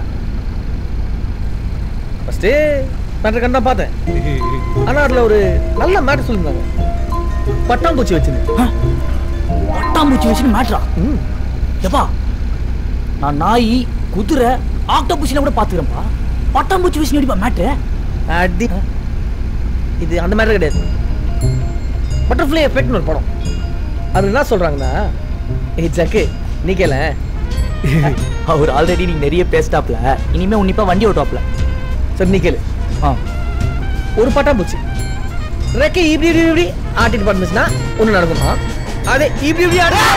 ஃபஸ்ட்டு மேட்ரு கண்ணா பார்த்தேன் ஆனால் அதில் ஒரு நல்ல மேட்ரு சொல்லியிருந்தாங்க பட்டாம்பூச்சி வச்சிருந்து பட்டாம்பூச்சி வச்சுன்னு மேட்ரா எப்பா நான் நாய் குதிரை ஆக்டோபூச்சில கூட பார்த்துக்கிறேன்ப்பா பட்டாம்பூச்சி வச்சு நடிப்பா மேட்ரு அடி இது அந்த மாதிரி கிடையாது பட்டர்ஃப்ளை எஃபெக்ட்னு ஒரு படம் அது என்ன சொல்றாங்கன்னா ஏய் ஜக்கு நீ கேள அவர் ஆல்ரெடி நீ நிறைய பேசிட்டாப்ல இனிமே உன்னிப்பா வண்டி ஓட்டுவாப்ல சரி நீ கேளு ஆ ஒரு பட்டாம்பூச்சி ரெக்கை இப்படி இப்படி இப்படி ஆட்டிட்டு பண்ணுச்சுன்னா ஒன்று நடக்குமா அதே இப்படி இப்படி ஆட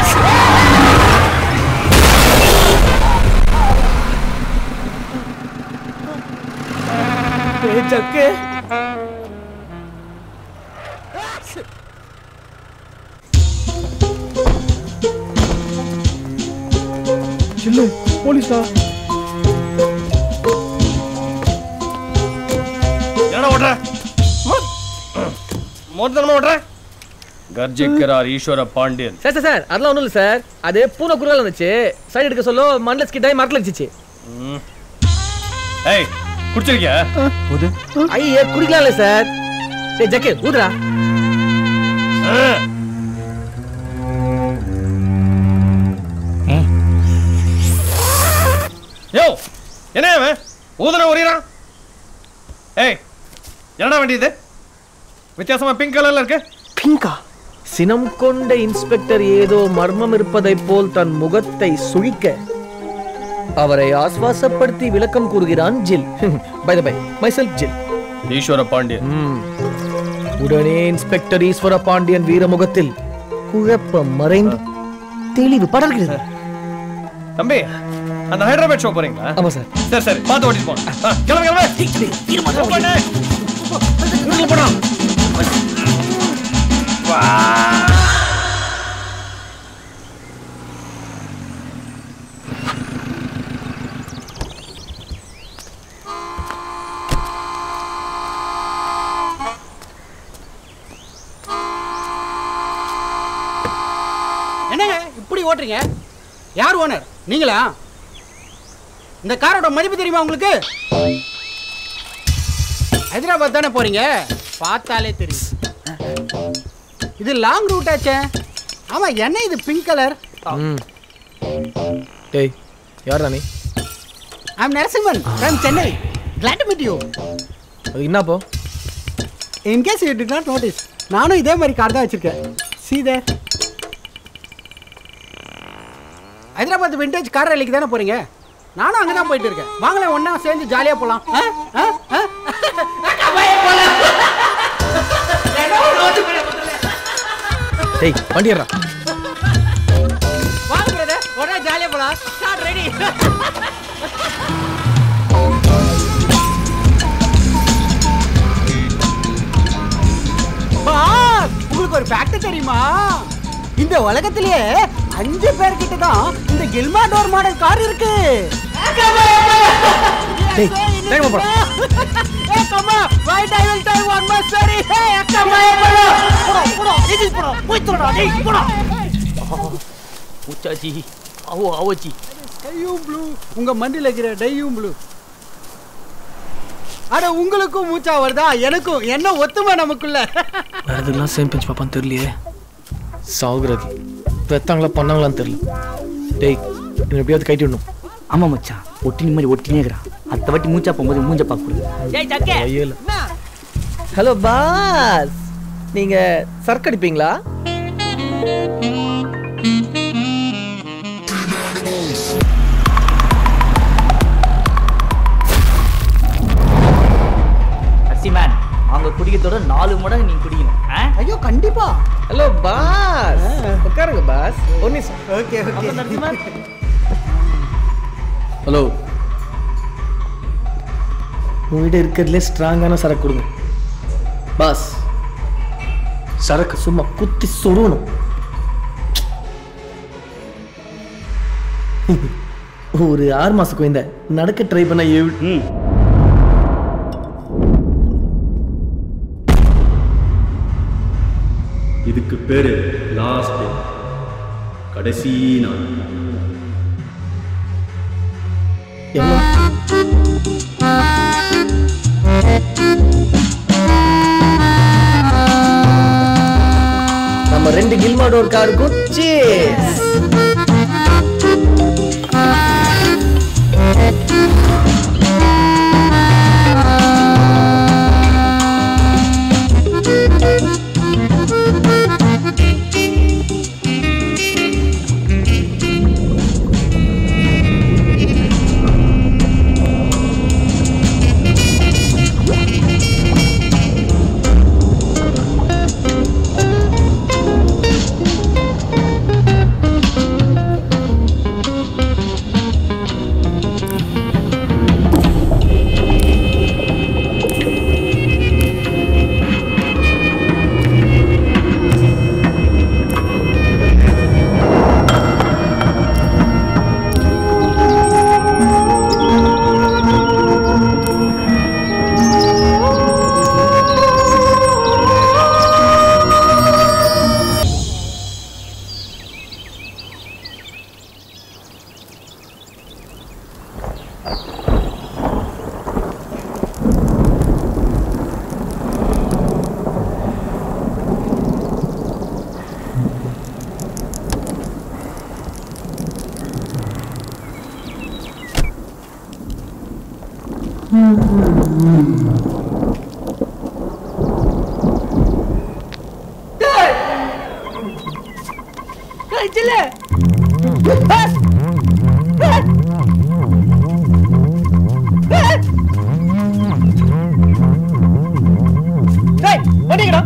ஜக்கு சில்லு போலீஸா என்னடா ஓட்டுற மொத்தமா ஓட்டுற கர்ஜிக்கிறார் ஈஸ்வர பாண்டியன் சார் சார் சார் அதெல்லாம் ஒன்றும் இல்லை சார் அது பூனை குரல் வந்துச்சு சைடு எடுக்க சொல்ல மண்ணில் ஸ்கிட் ஆகி மரத்தில் வச்சிச்சு ம். ஏய் குடிச்சிருக்கியா ஐயே குடிக்கலாம் இல்லை சார் ஏய் ஜக்கு ஊதுடா யோ என்ன அவன் ஊதுன உரியறான் ஏய் என்னடா வண்டி இது வித்தியாசமா பிங்க் கலர்ல இருக்கு பிங்கா சினம் கொண்ட இன்ஸ்பெக்டர் ஏதோ மர்மம் இருப்பதைப் போல் தன் முகத்தை சுழிக்க அவரை ஆஸ்வாசப்படுத்தி விளக்கம் கூறுகிறான் Jil by the by myself Jil Eswara Pandian உடனே இன்ஸ்பெக்டர் ஈஸ்வர பாண்டியன் வீரமுகத்தில் குழப்பம் மறைந்து தெளிவு படர்கிறது தம்பி அந்த ஹைதராபாத் ஷோ போறீங்களா ஆமா சார் சரி சரி பார்த்து ஓட்டிட்டு போங்க ஆ, கிளம்பு கிளம்பு போண்ணே. உள்ள போடா. வா. என்னங்க இப்படி ஓட்டுறீங்க யார் ஓனர் நீங்களா இந்த காரோட மதிப்பு தெரியுமா உங்களுக்கு ஹைதராபாத் தானே போறீங்க பார்த்தாலே தெரியும் இது லாங் ரூட் ஆச்சே ஆமா என்ன இது பிங்க் கலர் ம் டேய் யார் நீ I'm Narasimhan from Chennai glad meet you அது என்னப்போ in case you did not notice நானும் இதே மாதிரி கார் தான் வச்சிருக்கேன் see there Hyderabad vintage car ரேலிக்கு தானே போறீங்க நானும் அங்கே தான் போயிட்டு இருக்கேன் வாங்களேன் ஒண்ணா சேர்ந்து ஜாலியாக போகலாம் ஆ? ஆ? ஆ? டேய் வண்டி ஏறா வாங்க பிரதர் உடனே ஜாலியாக போகலாம் ஸ்டார்ட் ரெடி உங்களுக்கு ஒரு ஃபேக்ட் தெரியுமா இந்த உலகத்திலேயே அஞ்சு பேர்கிட்ட தான் இந்த கில்மா டோர் மாடல் கார் இருக்கு டேய் வேகமா போடா Hey, come on! Right, I will tell one more story. Hey, come on! போடா, போடா, இது போடா, போய் தொலைடா, டேய், போடா. உச்சாச்சி அவோ அவச்சி டையும் ப்ளூ உங்க மண்டியில் இருக்கிற டையும் ப்ளூ அட உங்களுக்கும் மூச்சா வருதா எனக்கும் என்ன ஒத்துமை நமக்குள்ள வேற எதெல்லாம் சேம் பெஞ்ச் பாப்பான்னு தெரியலையே சாகுறது பெத்தாங்களா பண்ணாங்களான்னு தெரியல டேய் இவன் எப்படியாவது கைட்டி விடணும் ஆமா மச்சான் ஒட்டினி மாதிரி ஒட்டினே இருக்கிறான் அடுத்த வாட்டி மூச்சா போகும்போது மூஞ்ச பார்க்க ஏய் ஜக்கே ஐயல ஹலோ பாஸ் நீங்க சரக்கு அடிப்பீங்களா அசி மேன் அவங்க குடிக்கிறதோட நாலு மடங்கு நீ குடிக்கணும் ஆ? ஐயோ கண்டிப்பா ஹலோ பாஸ் உட்காருங்க பாஸ் ஒரு நிமிஷம் ஓகே அப்புறம் நரசிம்மன் ஹலோ உங்ககிட்ட இருக்கிறதுலே ஸ்ட்ராங்கான சரக்கு கொடுங்க பாஸ் சரக்கு சும்மா குத்தி சொருகணும் ஒரு ஆறு மாச குழந்தை நடக்க ட்ரை பண்ண எவ் இதுக்கு பேரு லாஸ்ட் டே கடைசி நாள் நம்ம ரெண்டு கில்மாடோர் காருக்கும் cheers சில்லு டேய் வண்டி எங்கடா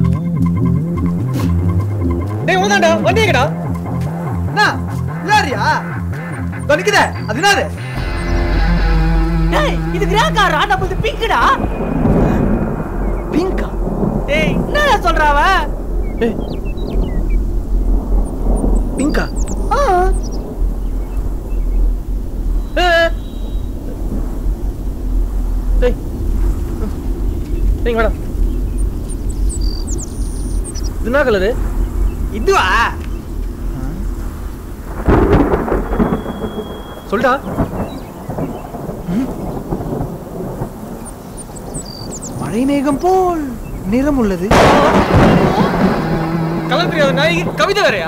டேய் உனதாண்டா வண்டி எங்கடா என்ன இல்லாரியா நிக்குதே அது என்னது டேய் இது கிரே கார் ஆனா புது பிங்க்டா பிங்கா டேய் என்ன சொல்றாவ பிங்கா ஆ டேய் டேய் வாடா இது என்ன கலரு இதுவா சொல்டா மழை மேகம் போல் நிறம் உள்ளது கலர் தெரியாத நாய் கவிதை வேறயா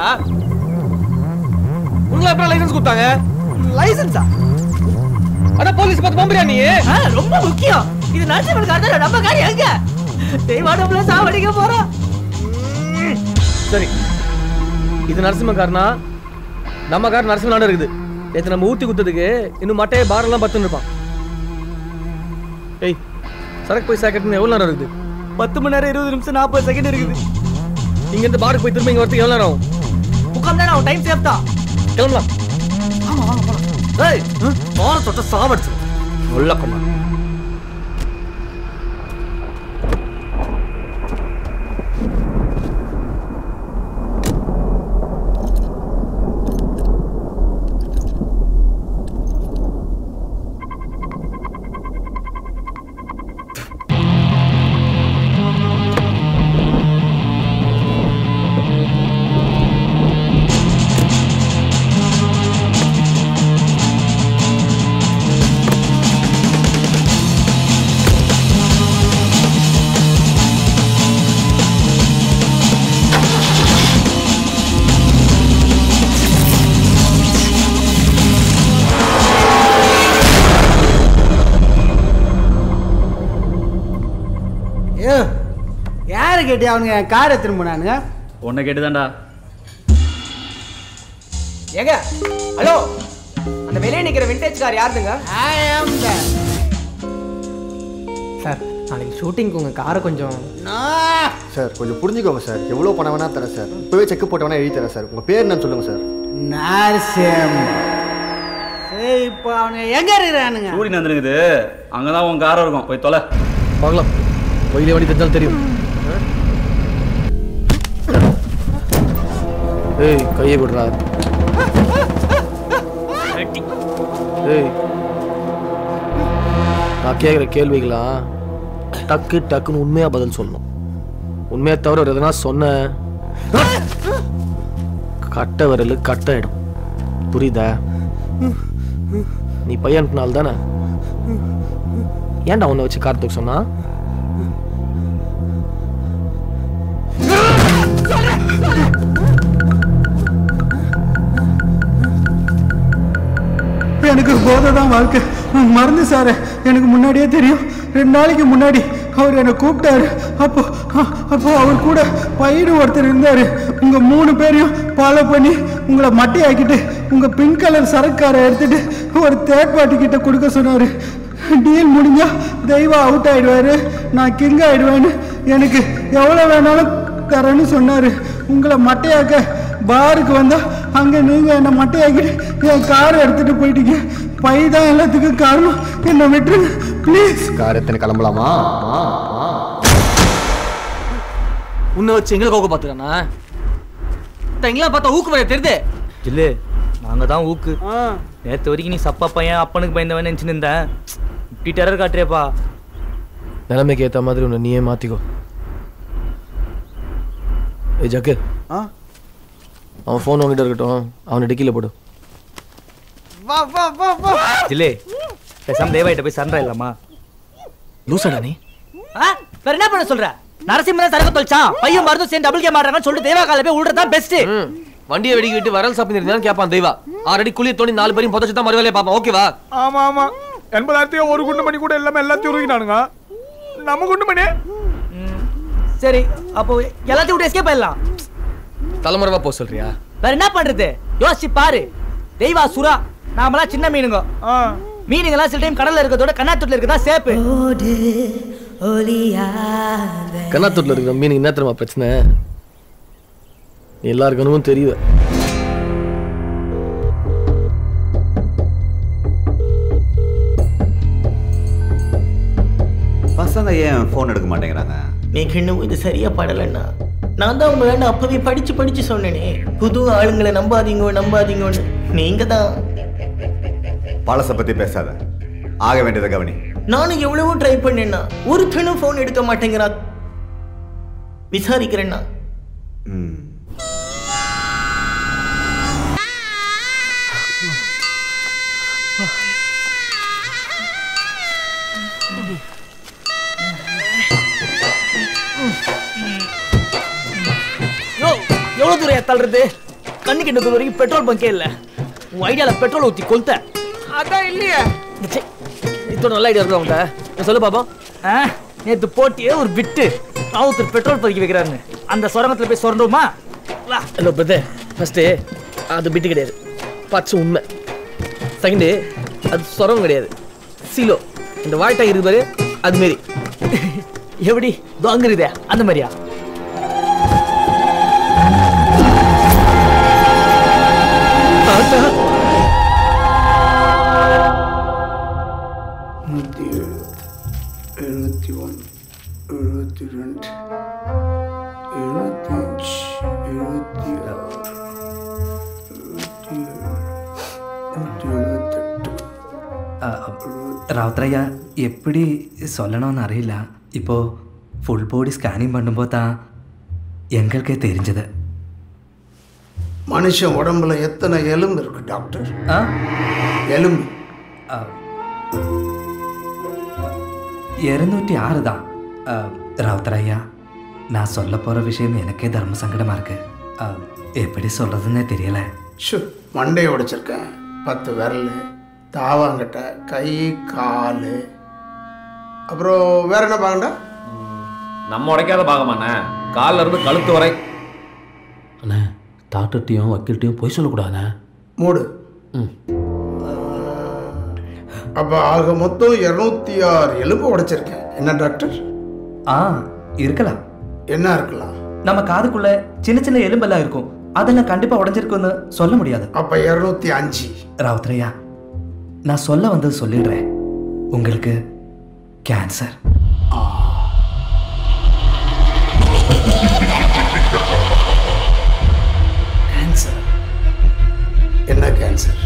உங்களை அப்புறம் லைசன்ஸ் கொடுத்தாங்க லைசன்ஸா அதான் போலீஸ் பார்த்து போம்பியா நீ ஆ, ரொம்ப முக்கியம் இது நரசிம்மன் கார் தான் நம்ம கார் எங்க தெய்வானம்ல சாவடிக்க போறோம் சரி இது நரசிம்ம கார்னா நம்ம கார் நரசிம்மனாட இருக்குது நேற்று நம்ம ஊத்தி குத்ததுக்கு இன்னும் மட்டையை பாரெல்லாம் பத்துன்னு இருப்பான் ஏய் சரக்கு போய் சேர்க்கறதுக்கு எவ்வளோ நேரம் இருக்குது பத்து மணி நேரம் இருபது நிமிஷம் நாற்பது செகண்ட் இருக்குது இங்க இருந்து பாருக்கு போய் திரும்ப இங்க வரதுக்கு எவ்வளோ நேரம் ஆகும் முக்காம் தான் அவன் டைம் சேஃப் தான் கிளம்பலாம் ஆமா வாங்க போலாம் ஏய் பார தொட்ட சாவடிச்சு உள்ள கொண்டா ஏ யாரை கேட்டி அவனுங்க காரை திரும்பினானுங்க உன்னை கேட்டுதான்டா ஏங்க ஹலோ அந்த வெளியே நிக்கிற விண்டேஜ் கார் யாருதுங்க ஐ ஆம் த சார் நாளைக்கு ஷூட்டிங்க்கு உங்க காரை கொஞ்சம் சார் கொஞ்சம் புரிஞ்சுக்கோங்க சார் எவ்வளோ பணம் வேணா தரேன் சார் இப்போவே செக் போட்ட வேணா எழுதி தரேன் சார் உங்கள் பேர் என்னன்னு சொல்லுங்கள் சார் நரசிம் சரி இப்போ அவனுங்க எங்க இருக்கிறானுங்க சூரியன் வந்துருக்குது அங்கதான் உன் காரம் இருக்கும் போய் தொலை பார்க்கலாம் வழியில வழி தெரிஞ்சாலும் தெரியும் ஏய் கையை விடுறா ஏய் நான் கேட்குற கேள்விகளா டக்கு டக்குன்னு உண்மையா பதில் சொல்லணும் உண்மையை தவிர ஒரு எதனா சொன்ன கட்ட விரல் கட்டாயிடும் புரியுதா நீ பையனுக்குனால தானே ஏன்டா உன்னை வச்சு கார்த்திக் சொன்னா எனக்கு போதை தான் வாழ்க்கை நான் மறந்து சார் எனக்கு முன்னாடியே தெரியும் ரெண்டு நாளைக்கு முன்னாடி அவர் என்னை கூப்பிட்டாரு அப்போ அ- அப்போ அவர் கூட பையனு ஒருத்தர் இருந்தார் உங்கள் மூணு பேரையும் ஃபாலோ பண்ணி உங்களை மட்டையாக்கிட்டு உங்கள் பிங்க் கலர் சரக்காரை எடுத்துட்டு ஒரு தேர்ட் பார்ட்டி கிட்ட கொடுக்க சொன்னார் டீல் முடிஞ்சா தெய்வா அவுட் ஆயிடுவாரு நான் கிங் ஆயிடுவேன்னு எனக்கு எவ்வளோ வேணாலும் தரேன்னு சொன்னார் உங்களை மட்டையாக்க பாருக்கு வந்தா அங்கே நீங்கள் என்னை மட்டையாக்கிட்டு என் காரை எடுத்துட்டு போயிட்டீங்க பை தான் எல்லாத்துக்கும் காரணம் என்னை விட்டுருங்க ப்ளீஸ் கார் எத்தனை கிளம்பலாமா உன்னை வச்சு எங்களை கோக்க பார்த்துக்கானா எங்கெல்லாம் பார்த்தா ஊக்கு வரைய தெரியுது இல்ல நாங்க தான் ஊக்கு நேத்து வரைக்கும் நீ சப்பா பையன் அப்பனுக்கு பயந்தவன் நினைச்சு இருந்தேன் இப்படி டெரர் காட்டுறியப்பா நிலைமைக்கு ஏற்ற மாதிரி உன்னை நீயே மாத்திக்கோ ஏய் ஜக்கு ஆ அவன் ஃபோன் உங்ககிட்ட இருக்கட்டும் அவனை டிக்கில போடு வா வா வா வா ஜில்லே பேசாம தேவாயிட்ட போய் சண்டை இல்லாமா லூசாடா நீ ஆ வேற என்ன பண்ண சொல்ற நரசிம்மன் சரக்கு தொலைச்சான் பையன் மருந்து சேர்ந்து டபுள் கேம் ஆடுறாங்கன்னு சொல்லிட்டு தேவா கால போய் விடுறதா பெஸ்ட் வண்டியை வெடிக்க விட்டு வரல் சாப்பிட்டு இருந்தாலும் கேட்பான் தெய்வா ஆல்ரெடி குழி தோண்டி நாலு பேரையும் புதைச்சு தான் மறுவேலையை பார்ப்பான் ஓகேவா ஆமா ஆமா எண்பதாயிரத்தையும் ஒரு குண்டு மணி கூட எல்லாமே எல்லாத்தையும் உருகினானுங்க நம்ம குண்டு மணி சரி அப்போ எல்லாத்தையும் விட்டு எஸ்கேப் ஆயிடலாம் தலைமுறைவா போக சொல்றியா வேற என்ன பண்றது யோசிச்சு பாரு தெய்வா சுறா நாமெல்லாம் சின்ன மீனுங்க மீனுங்கெல்லாம் சில டைம் கடல்ல இருக்கிறதோட கண்ணாத்தூர்ல இருக்கதா சேப்பு கண்ணாத்தூர்ல இருக்கிற மீனுக்கு என்ன தெரியுமா பிரச்சனை எல்லாருக்கணும் தெரியுது பசங்க ஏன் ஃபோன் எடுக்க மாட்டேங்கிறாங்க எனக்கு இன்னும் இது சரியா படலண்ணா நான் தான் உங்க வேண்டாம் அப்பவே படிச்சு படிச்சு சொன்னேனே புது ஆளுங்களை நம்பாதீங்க நம்பாதீங்கன்னு நீங்க தான் பழச பத்தி பேசாத ஆக வேண்டியதை கவனி நானும் எவ்வளவோ ட்ரை பண்ணேன்னா ஒருத்தனும் ஃபோன் எடுக்க மாட்டேங்கிறா விசாரிக்கிறேன்னா ம் யோ எவ்வளவு தூரம் தள்ளுறது கண்ணுக்கு என்ன தூரம் வரைக்கும் பெட்ரோல் பங்கே இல்ல உன் ஐடியால பெட்ரோல் ஊத்தி கொளுத்த அதான் இல்லையே இதோட நல்ல ஐடியா இருக்கு உங்கள்கிட்ட சொல்லு பாப்போம் ஆ, நேத்து போட்டியே ஒரு விட்டு நான் ஒருத்தர் பெட்ரோல் பதுக்கி வைக்கிறாருன்னு அந்த சுரங்கத்துல போய் சுரண்டுமா வா ஹலோ பிரதர் ஃபஸ்ட்டு அது பிட்டு கிடையாது பச்சை உண்மை செகண்டு அது சொரம் கிடையாது சீலோ இந்த வாய்ட்டா இருக்கு பாரு அது மாரி எப்படி வாங்குறதே அந்த மாதிரியா நூற்றி ஏழு எழுபத்தி ஒன்று எழுபத்தி ரெண்டு எழுபத்தி அஞ்சு எழுபத்தி ஆறு எழுபத்தி ஏழு நூற்றி எழுபத்தெட்டு ராவுத்ரையா எப்படி சொல்லணும்னு அறியில இப்போ ஃபுல் பாடி ஸ்கேனிங் பண்ணும்போது தான் எங்களுக்கே தெரிஞ்சது மனுஷன் உடம்புல எத்தனை எலும்பு இருக்கு டாக்டர் ஆ எலும்பு இருநூற்றி ஆறு தான் ராவுத்ரையா நான் சொல்ல போகிற விஷயம் எனக்கே தர்ம சங்கடமாக இருக்கு ஆ, எப்படி சொல்கிறதுன்னே தெரியல ஷு மண்டையை உடைச்சிருக்கேன் பத்து விரல் தாவாங்கட்டை கை கால் அப்புறம் வேற என்ன பாக்கண்டா நம்ம உடைக்காத பாகமாண்ணே கால்ல இருந்து கழுத்து வரை அண்ணே டாக்டர்கிட்டையும் வக்கீல்கிட்டையும் போய் சொல்லக்கூடாதுண்ணே மூடு அப்போ ஆக மொத்தம் இரநூத்தி ஆறு எலும்பு உடைச்சிருக்கேன் என்ன டாக்டர் ஆ இருக்கலாம் என்ன இருக்கலாம் நம்ம காதுக்குள்ள சின்ன சின்ன எலும்பெல்லாம் இருக்கும் அதெல்லாம் கண்டிப்பாக உடஞ்சிருக்குன்னு சொல்ல முடியாது அப்போ இரநூத்தி அஞ்சு ராவுத்ரையா நான் சொல்ல வந்தது சொல்லிடுறேன் உங்களுக்கு கேன்சர் கேன்சர் என்ன கேன்சர்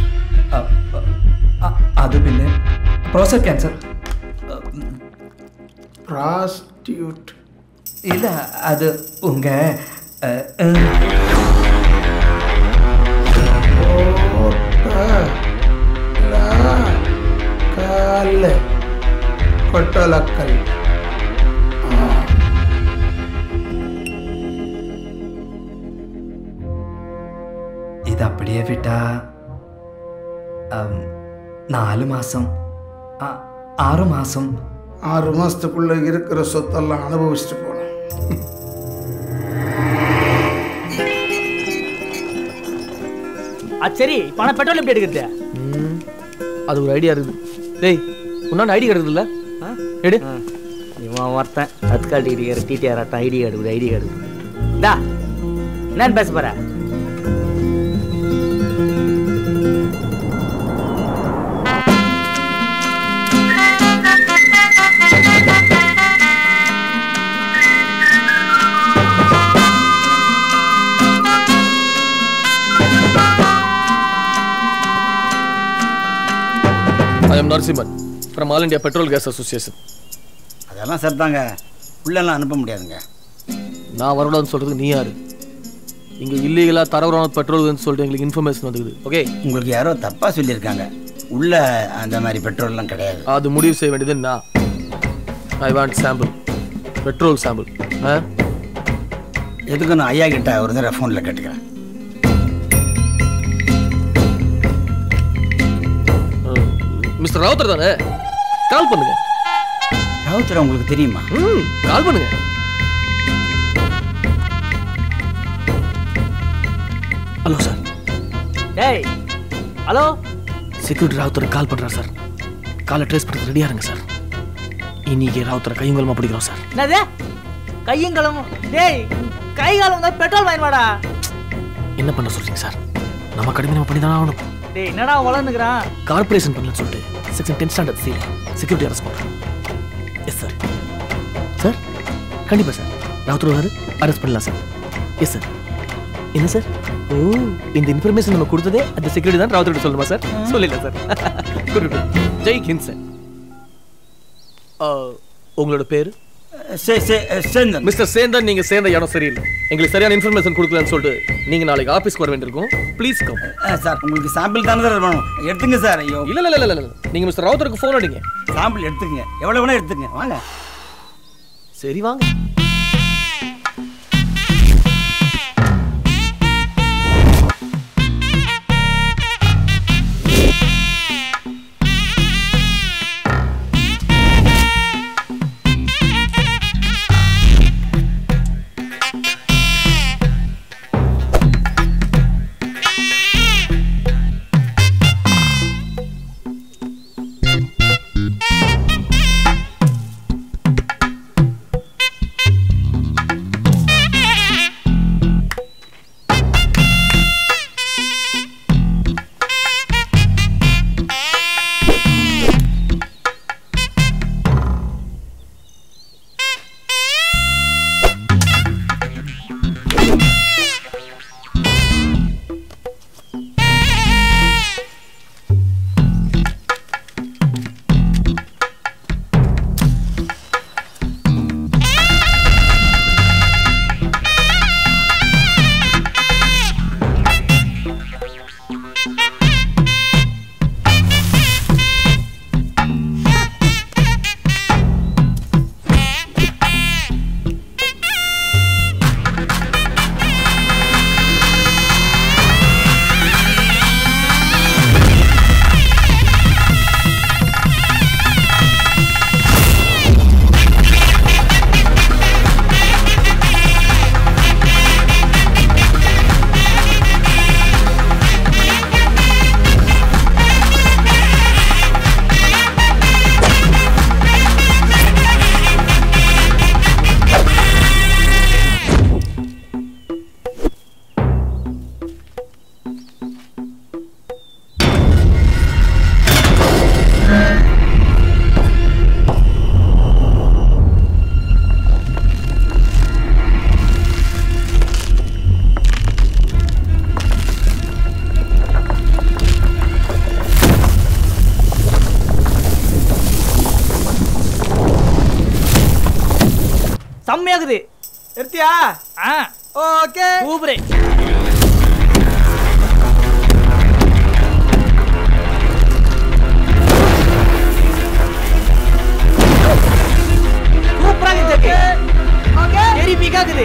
அது பின்ன ப்ரோசர் கேன்சர் ப்ராஸ்டியூட் இல்லை அது உங்க அஹ், கால கொட்டலக்கல் இது அப்படியே விட்டா அம், நாலு மாசம் ஆ- ஆறு மாசம் ஆறு மாசத்துக்குள்ள இருக்கிற சொத்தெல்லாம் அனுபவிச்சுட்டு போனோம் அது சரி பணம் பெட்ரோல் எப்படி எடுக்கிறது அது ஒரு ஐடியா இருக்குது டேய் உன்னாண்ட ஐடி கார்டு இருக்குல்ல எடு இவன் ஒருத்தன் தற்கால் டிகிரி கார்டு டிடிஆர் ஆட்டம் ஐடி கார்டு ஐடி கார்டு டா என்னன்னு பேச போற I am Narasimhan from all India petrol gas association அதெல்லாம் சரிதாங்க உள்ளெல்லாம் அனுப்ப முடியாதுங்க நான் வரக்கூடாதுன்னு சொல்றதுக்கு நீ யாரு இங்க இல்லீகலா தரவரான பெட்ரோல் வந்து சொல்லிட்டு எங்களுக்கு இன்ஃபர்மேஷன் வந்துக்குது ஓகே உங்களுக்கு யாரோ தப்பாக சொல்லியிருக்காங்க உள்ள அந்த மாதிரி பெட்ரோல்லாம் கிடையாது அது முடிவு செய்ய வேண்டியது நான் I want sample petrol sample எதுக்கு நான் ஐயா கிட்ட ஒரு தடவை ஃபோனில் கேட்டுக்கிறேன் மிஸ்டர் ராவுத்தர் தானே கால் பண்ணுங்க ராவுத்தர் உங்களுக்கு தெரியுமா ம் கால் பண்ணுங்க ஹலோ சார் டேய் ஹலோ செக்யூரிட்டி ராவுத்தர் கால் பண்றாரு சார் காலை ட்ரேஸ் பண்ணுறது ரெடியா இருங்க சார் இன்னைக்கு ராவுத்தரை கையங்கலமா பிடிக்கிறோம் சார் என்னது கையும் கிளம்பும் டேய் கை காலம் தான் பெட்ரோல் வாங்கி வாடா என்ன பண்ண சொல்றீங்க சார் நம்ம கடுமையாக பண்ணி தானே ஆகணும் டேய் என்னடா வளர்ந்துக்கிறான் கார்பரேஷன் பண்ணலன்னு சொல்லிட்டு செக்ஷன் டென் ஸ்டாண்டர்ட் சீல செக்யூரிட்டி அரெஸ்ட் பண்ணுறோம் எஸ் சார் சார் கண்டிப்பாக சார் ராவுத்தர் வராரு அரெஸ்ட் பண்ணலாம் சார் எஸ் சார் என்ன சார் ஓ இந்த இன்ஃபர்மேஷன் நம்ம கொடுத்ததே அந்த செக்யூரிட்டி தான் ராவுத்தர் சொல்லணுமா சார் சொல்லிடலாம் sir good good Jai Hind sir உங்களோட பேர் சேந்தன் மிஸ்டர் சேந்தன் நீங்க சேர்ந்த இடம் சரியில்லை எங்களுக்கு சரியான இன்ஃபர்மேஷன் கொடுக்கலன்னு சொல்லிட்டு நீங்க நாளைக்கு ஆபீஸ்க்கு வர வேண்டியிருக்கும் ப்ளீஸ் கம் சார் உங்களுக்கு சாம்பிள் தானே சார் வேணும் எடுத்துங்க சார் ஐயோ இல்ல இல்ல இல்ல இல்ல நீங்க மிஸ்டர் ராவுத்தருக்கு ஃபோன் அடிங்க சாம்பிள் எடுத்துங்க எவ்வளவு வேணா எடுத்துங்க வாங்க சரி வாங்க செம்மையாகுது எடுத்தியா ஆ ஓகே சூப்பரே சூப்பரா இருக்கு ஓகே வெரி பிக் ஆகுது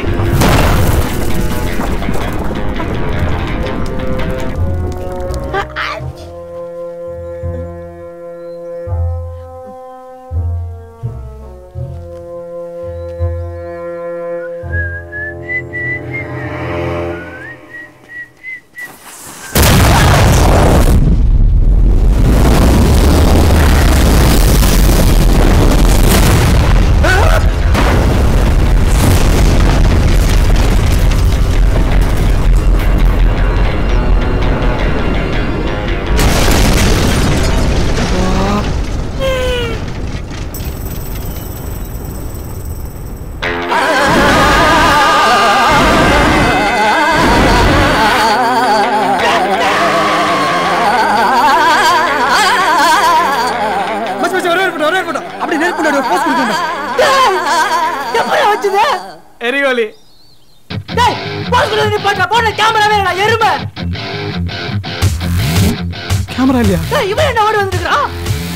மச்சி மச்சி ஒரே இருக்கட்டும் ஒரே இருக்கட்டும் அப்படி நெருப்பு நடு போஸ்ட் கொடுக்கணும் எப்படி வச்சுது எரிகோலி டேய் போஸ் கொடுத்து நீ பண்ற போன கேமரா வேற எருமை கேமரா இல்லையா ஏய், இவன் என்ன ஓடி வந்துருக்கான்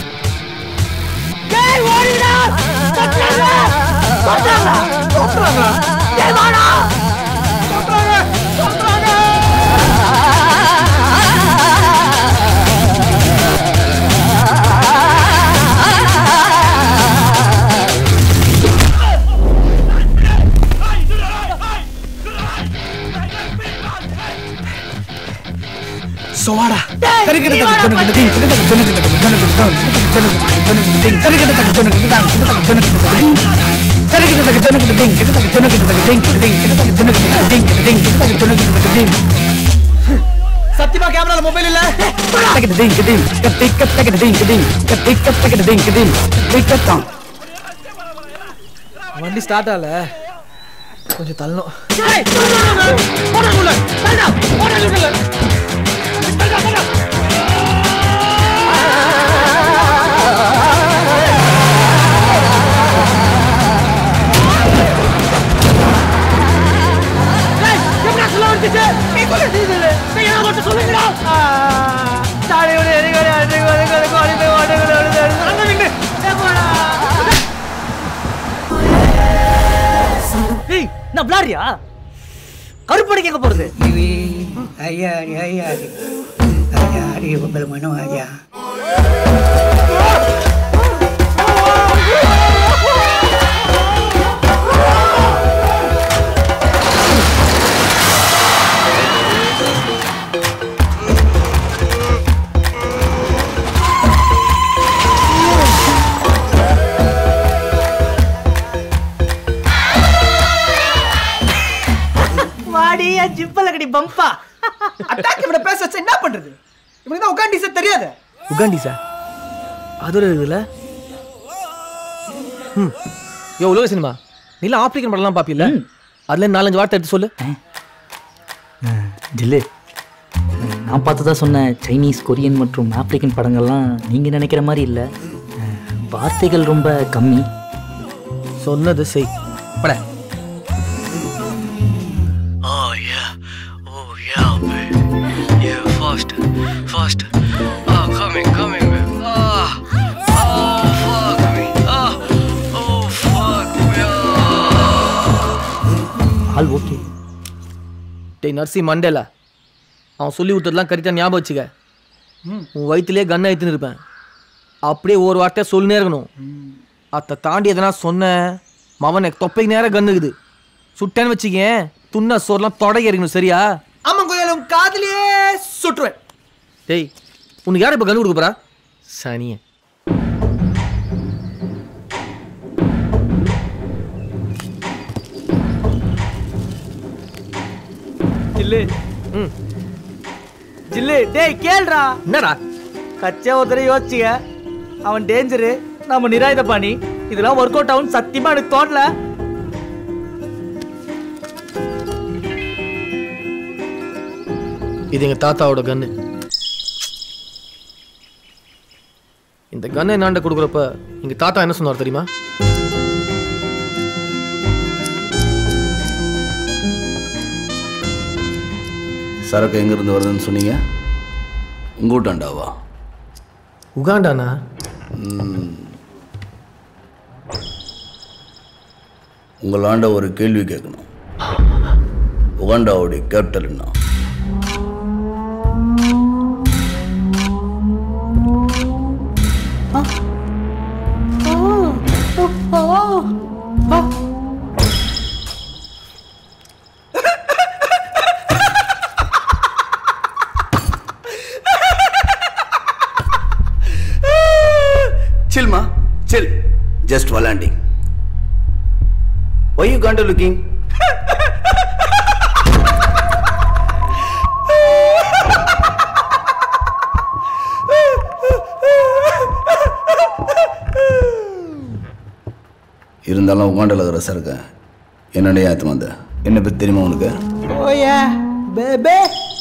ஏய் ஓடிடா தொட்டாங்க தொட்டாங்க தொட்டாங்க ஏய் வாடா தொட்டாங்க தொட்டாங்க சோவாடா சத்தியமா கேமரால மொபைல் இல்ல வண்டி ஸ்டார்ட் ஆகல கொஞ்சம் தள்ளணும் ஏய் போடா உள்ள போடா போடா உள்ள போடா போடா ஏய் எப்படா சொல்ல வந்துச்சு நீ சொல்ல நீ நீ என்ன மட்டும் சொல்லுங்கடா தாடி ஒரு எரிகோடி அடி கோடி கோடி கோடி போய் ஓடி கோடி ஓடி அந்த விட்டு போடா ஏய் நான் விளாடுறியா கருப்படைக்கு எங்க போறது ஐயா ஐயா ஐயா அடி உங்களுக்கு வேணும் ஐயா வாடி என் ஜிப்பல கடி பம்பா அட்டாக் இவனை பேச வச்சா என்ன பண்றது இவனுக்கு தான் உகாண்டிஸே தெரியாது உகாண்டிஸா அது ஒரு இதுல ம் யோ உலக சினிமா நீலாம் ஆப்பிரிக்கன் படம்லாம் பாப்பில்ல அதுல நாலஞ்சு வார்த்தை எடுத்து சொல்லு ஜில்லு நான் பார்த்ததா சொன்ன சைனீஸ் கொரியன் மற்றும் ஆப்பிரிக்கன் படங்கள்லாம் நீங்கள் நினைக்கிற மாதிரி இல்லை வார்த்தைகள் ரொம்ப கம்மி சொன்னது செய் பட Oh yeah, oh yeah, baby. Yeah, faster, faster. Oh, coming, coming, baby. Ah, oh fuck me. Ah, oh fuck me. All okay டேய் நர்சி மண்டேல அவன் சொல்லி விட்டதெல்லாம் கரெக்டாக ஞாபகம் வச்சுக்க உன் வயிற்றுலேயே கண்ணை எடுத்துன்னு இருப்பேன் அப்படியே ஒரு வார்த்தை சொல்லினே இருக்கணும் அத்தை தாண்டி எதனா சொன்னேன் மவன் எனக்கு தொப்பைக்கு நேரம் கண்ணுக்குது சுட்டேன்னு வச்சுக்கேன் துண்ண சோறுலாம் தொடங்கி இருக்கணும் சரியா ஆமா கோயிலும் காதலியே சுட்டுருவேன் டேய் உனக்கு யார் இப்போ கண்ணு கொடுக்க போறா சனிய ஜில்லு ம் ஜில்லு டேய் கேளுடா என்னடா கச்சா ஒருத்தரை யோசிச்சுங்க அவன் டேஞ்சரு நம்ம நிராயுத பாணி இதெல்லாம் ஒர்க் அவுட் ஆகும் சத்தியமா எனக்கு தோணல இது எங்க தாத்தாவோட கன்னு இந்த கன்னை என்னாண்ட கொடுக்குறப்ப எங்க தாத்தா என்ன சொன்னார் தெரியுமா சரக்கு எங்கேருந்து வருதுன்னு சொன்னீங்க உங்கூட்டாண்டாவா உகாண்டானா உங்களாண்ட ஒரு கேள்வி கேட்கணும் உகாண்டாவுடைய கேபிட்டல் என்ன சில்மா சில் ஜஸ்ட் விளாண்டிங் ஒய் யூ காண்ட் லுக்கிங் இருந்தாலும் உகாண்டில் இருக்கிற சரக்கு என்னடைய ஏற்று வந்த என்ன பற்றி தெரியுமா உனக்கு ஓயா பேபே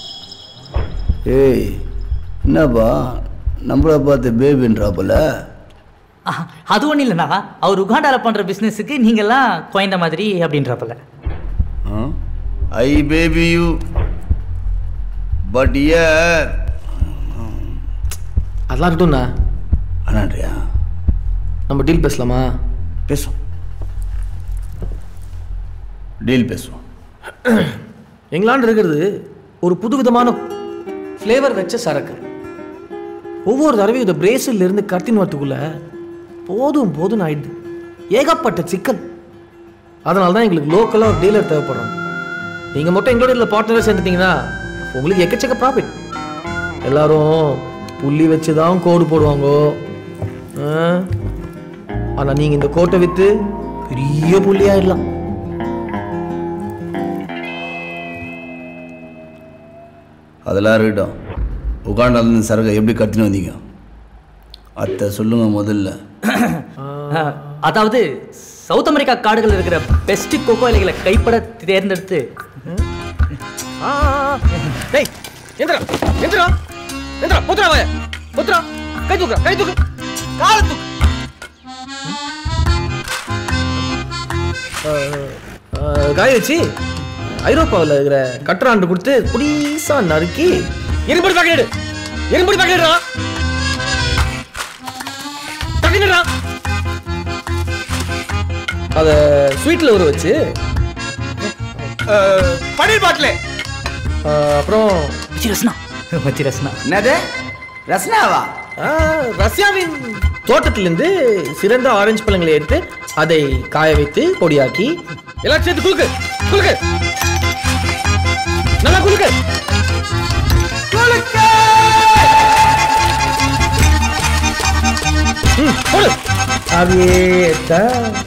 ஏய் என்னப்பா நம்மளை பார்த்து பேபின்றாப்புல அது ஒன்றும் இல்லைண்ணா அவர் உகாண்டால பண்ணுற பிஸ்னஸுக்கு நீங்கள்லாம் குழந்த மாதிரி அப்படின்றப்பல I baby you but year அதெல்லாம் இருக்கட்டும்ண்ணா அண்ணாண்டியா நம்ம டீல் பேசலாமா பேசும் டீல் பேசுவோம் எங்களாண்டு இருக்கிறது ஒரு புதுவிதமான ஃப்ளேவர் வச்ச சரக்கு ஒவ்வொரு தடவையும் இந்த பிரேசில்ல இருந்து கத்தின் வரத்துக்குள்ள போதும் போதும் ஆயிடுது ஏகப்பட்ட சிக்கல் அதனால தான் எங்களுக்கு லோக்கலாக ஒரு டீலர் தேவைப்படுறோம் நீங்கள் மட்டும் எங்களோட இதில் பார்ட்னராக சேர்ந்துட்டீங்கன்னா உங்களுக்கு எக்கச்சக்க ப்ராஃபிட் எல்லாரும் புள்ளி வச்சு தான் கோடு போடுவாங்க ஆனால் நீங்கள் இந்த கோட்டை விற்று பெரிய புள்ளி ஆயிடலாம் அதெல்லாம் இருக்கட்டும் உகாண்டாலேருந்து சரகை எப்படி கத்தின்னு வந்தீங்க அத்தை சொல்லுங்க முதல்ல அஹ், அதாவது சவுத் அமெரிக்கா காடுகள் இருக்கிற பெஸ்ட் கோகோ இலைகளை கைப்பட தேர்ந்தெடுத்து டேய் எந்திரா எந்திரா எந்திரா புத்ரா வாய புத்ரா கை தூக்கு கை தூக்கு கால தூக்கு காய வச்சு ஐரோப்பாவில் இருக்கிற கட்டராண்டு கொடுத்து புடிசா நறுக்கி இரும்படி பாக்கெட் இரும்படி பாக்கெட்ரா டக்குனுடா அத ஸ்வீட்ல ஊற வச்சு பன்னீர் பாட்டில் அப்புறம் மச்சி ரஸ்னா மச்சி ரஸ்னா என்னது ரஸ்னாவா ரஷ்யாவின் தோட்டத்திலிருந்து சிறந்த ஆரஞ்சு பழங்களை எடுத்து அதை காய வைத்து பொடியாக்கி எல்லாம் சேர்த்து குலுக்கு குலுக்கு நல்லா குலுக்கு குலுக்கு ம், போடு அப்படியே எடுத்தா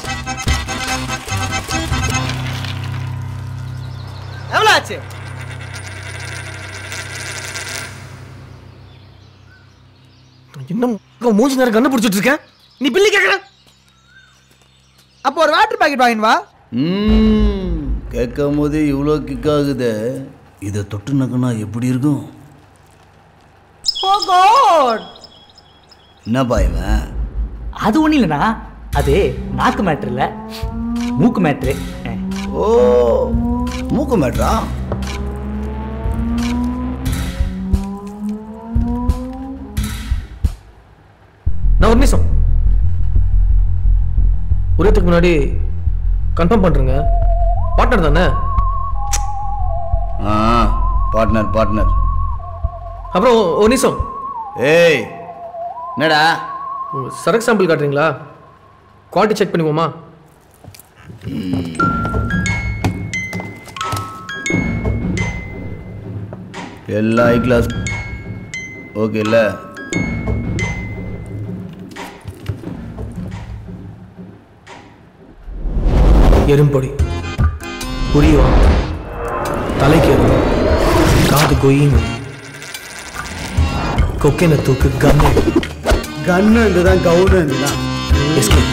எவ்வளோ ஆச்சு இன்னும் மூஞ்சி நேரம் கண்டுபிடிச்சிட்டு இருக்கேன் நீ பில்லி கேட்கற அப்போ ஒரு வாட்டர் பாக்கெட் வாங்கிட்டு வா ம் கேட்கும் போது இவ்வளோ கிக் ஆகுதே இதை தொட்டு நக்குனா எப்படி இருக்கும் ஓ காட் என்னப்பா இவன் அது ஒன்றும் இல்லைண்ணா அது நாக்கு மேட்ரு இல்லை மூக்கு மேட்ரு ஓ மூக்கு மேட்ரா நான் ஒரு நிமிஷம் உரியத்துக்கு முன்னாடி கன்ஃபார்ம் பண்ணுறேங்க பார்ட்னர் தானே ஆ பார்ட்னர் பார்ட்னர் அப்புறம் ஒரு நிமிஷம் ஏய் என்னடா உங்க சரக்கு சாம்பிள் காட்டுறீங்களா குவாலிட்டி செக் பண்ணிப்போமா எல்லாம் ஹை கிளாஸ் ஓகேல்ல எறும்பொடி புரியும் தலைக்கு எறும்பு காது கொய்யும் கொக்கின தூக்கு கன்னு கன்னு இருந்துதான் கவுனு இருந்துதான் எஸ்கேப்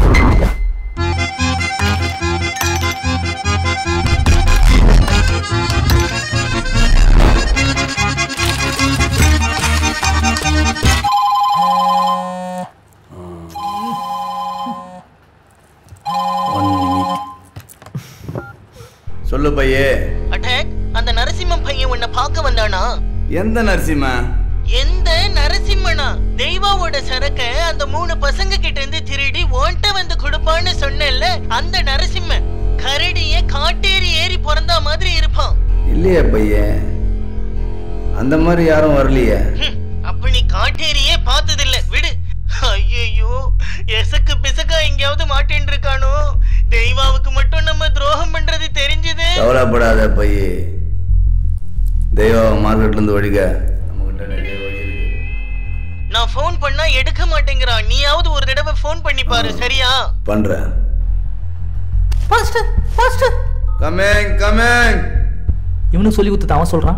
சொல்லு பையே அட்டாக் அந்த நரசிம்மன் பையன் உன்னை பார்க்க வந்தானா எந்த நரசிம்மா எந்த நரசிம்மனா தெய்வாவோட சரக்க அந்த மூணு பசங்க கிட்ட இருந்து திருடி ஓன்ட்ட வந்து கொடுப்பான்னு சொன்னேன்ல அந்த நரசிம்மன் கரடிய காட்டேரி ஏறி பிறந்தா மாதிரி இருப்பான் இல்லையே பையன் அந்த மாதிரி யாரும் வரலையே ஹம், அப்ப நீ காட்டேரியே பார்த்ததில்ல விடு ஐயோ எசக்கு பிசக்கா எங்கேயாவது மாட்டேன் இருக்கானோ தெய்வாவுக்கு மட்டும் நம்ம துரோகம் பண்றது தெரிஞ்சது கவலைப்படாத பையே தெய்வம் மார்க்கெட்லேருந்து ஒழிக நம்மகிட்ட நிறைய வழி இருக்கு நான் ஃபோன் பண்ணா எடுக்க மாட்டேங்கிறான் நீயாவது ஒரு தடவை ஃபோன் பண்ணி பாரு சரியா பண்ணுறேன் பாஸ்டர் பாஸ்டர் கமிங் கமிங் இவனும் சொல்லி கொடுத்து அவன் சொல்கிறான்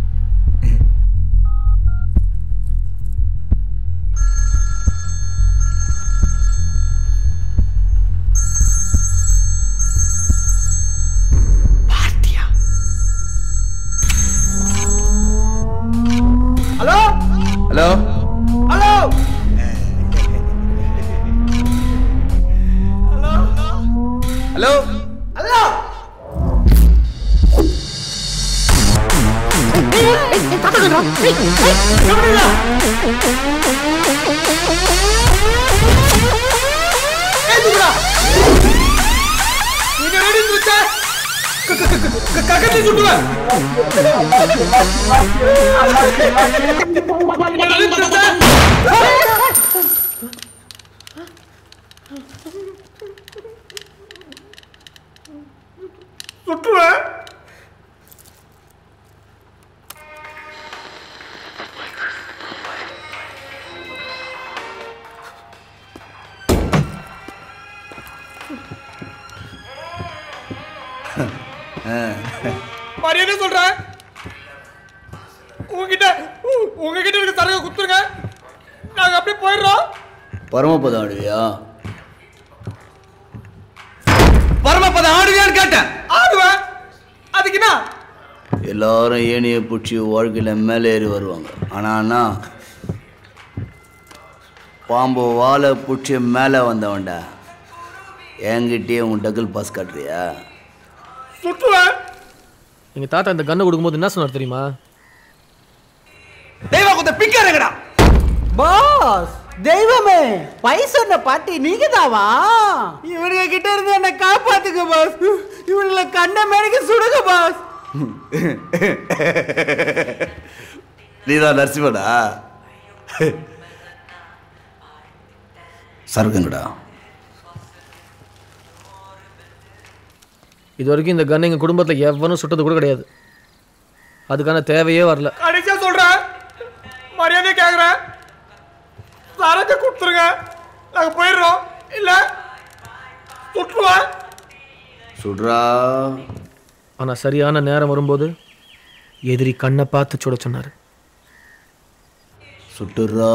hello hello hello hello hello ஏய், ஏய், ஏய், தாத்தா கண்டா. ஏய், ஏய், கவனிடா. சுற்றுவேன் மரியாதை சொல்றேன் உங்ககிட்ட உ- உங்ககிட்ட இருக்க சரக குத்துருங்க நாங்க அப்படியே போயிடுறோம் பரமபதம் ஆடுவியா பரமபதம் ஆடுவியான்னு கேட்டேன் ஆடுவேன் அதுக்கு என்ன எல்லாரும் ஏணியை பிடிச்சி வாழ்க்கையில் மேலே ஏறி வருவாங்க ஆனால் அண்ணா பாம்பு வாழை பிடிச்சி மேலே வந்தவன்டா என்கிட்டயே உன் டபுள் பாஸ் காட்டுறியா சுற்றுவேன் எங்க தாத்தா இந்த கண்ணை கொடுக்கும்போது என்ன சொன்னார் தெரியுமா தெய்வ குத்த பிக்கிறங்கடா பாஸ் தெய்வமே பை சொன்ன பாட்டி நீங்க தாவா இவனுங்க கிட்ட இருந்து என்ன காப்பாத்துங்க பாஸ் இவனுல கண்ண மேடைக்கு சுடுங்க பாஸ் நீதான் நரசிம்மடா சருக்குங்கடா இது வரைக்கும் இந்த கன் எங்க குடும்பத்துல எவனும் சுட்டது கூட கிடையாது அதுக்கான தேவையே வரல கடைசியா சொல்றேன் மரியாதை கேக்குறேன் சரக்கு கொடுத்துருங்க நாங்க போயிடுறோம் இல்ல சுற்றுவேன் சுடுறா ஆனா சரியான நேரம் வரும்போது எதிரி கண்ணை பார்த்து சுட சொன்னாரு சுட்டுறா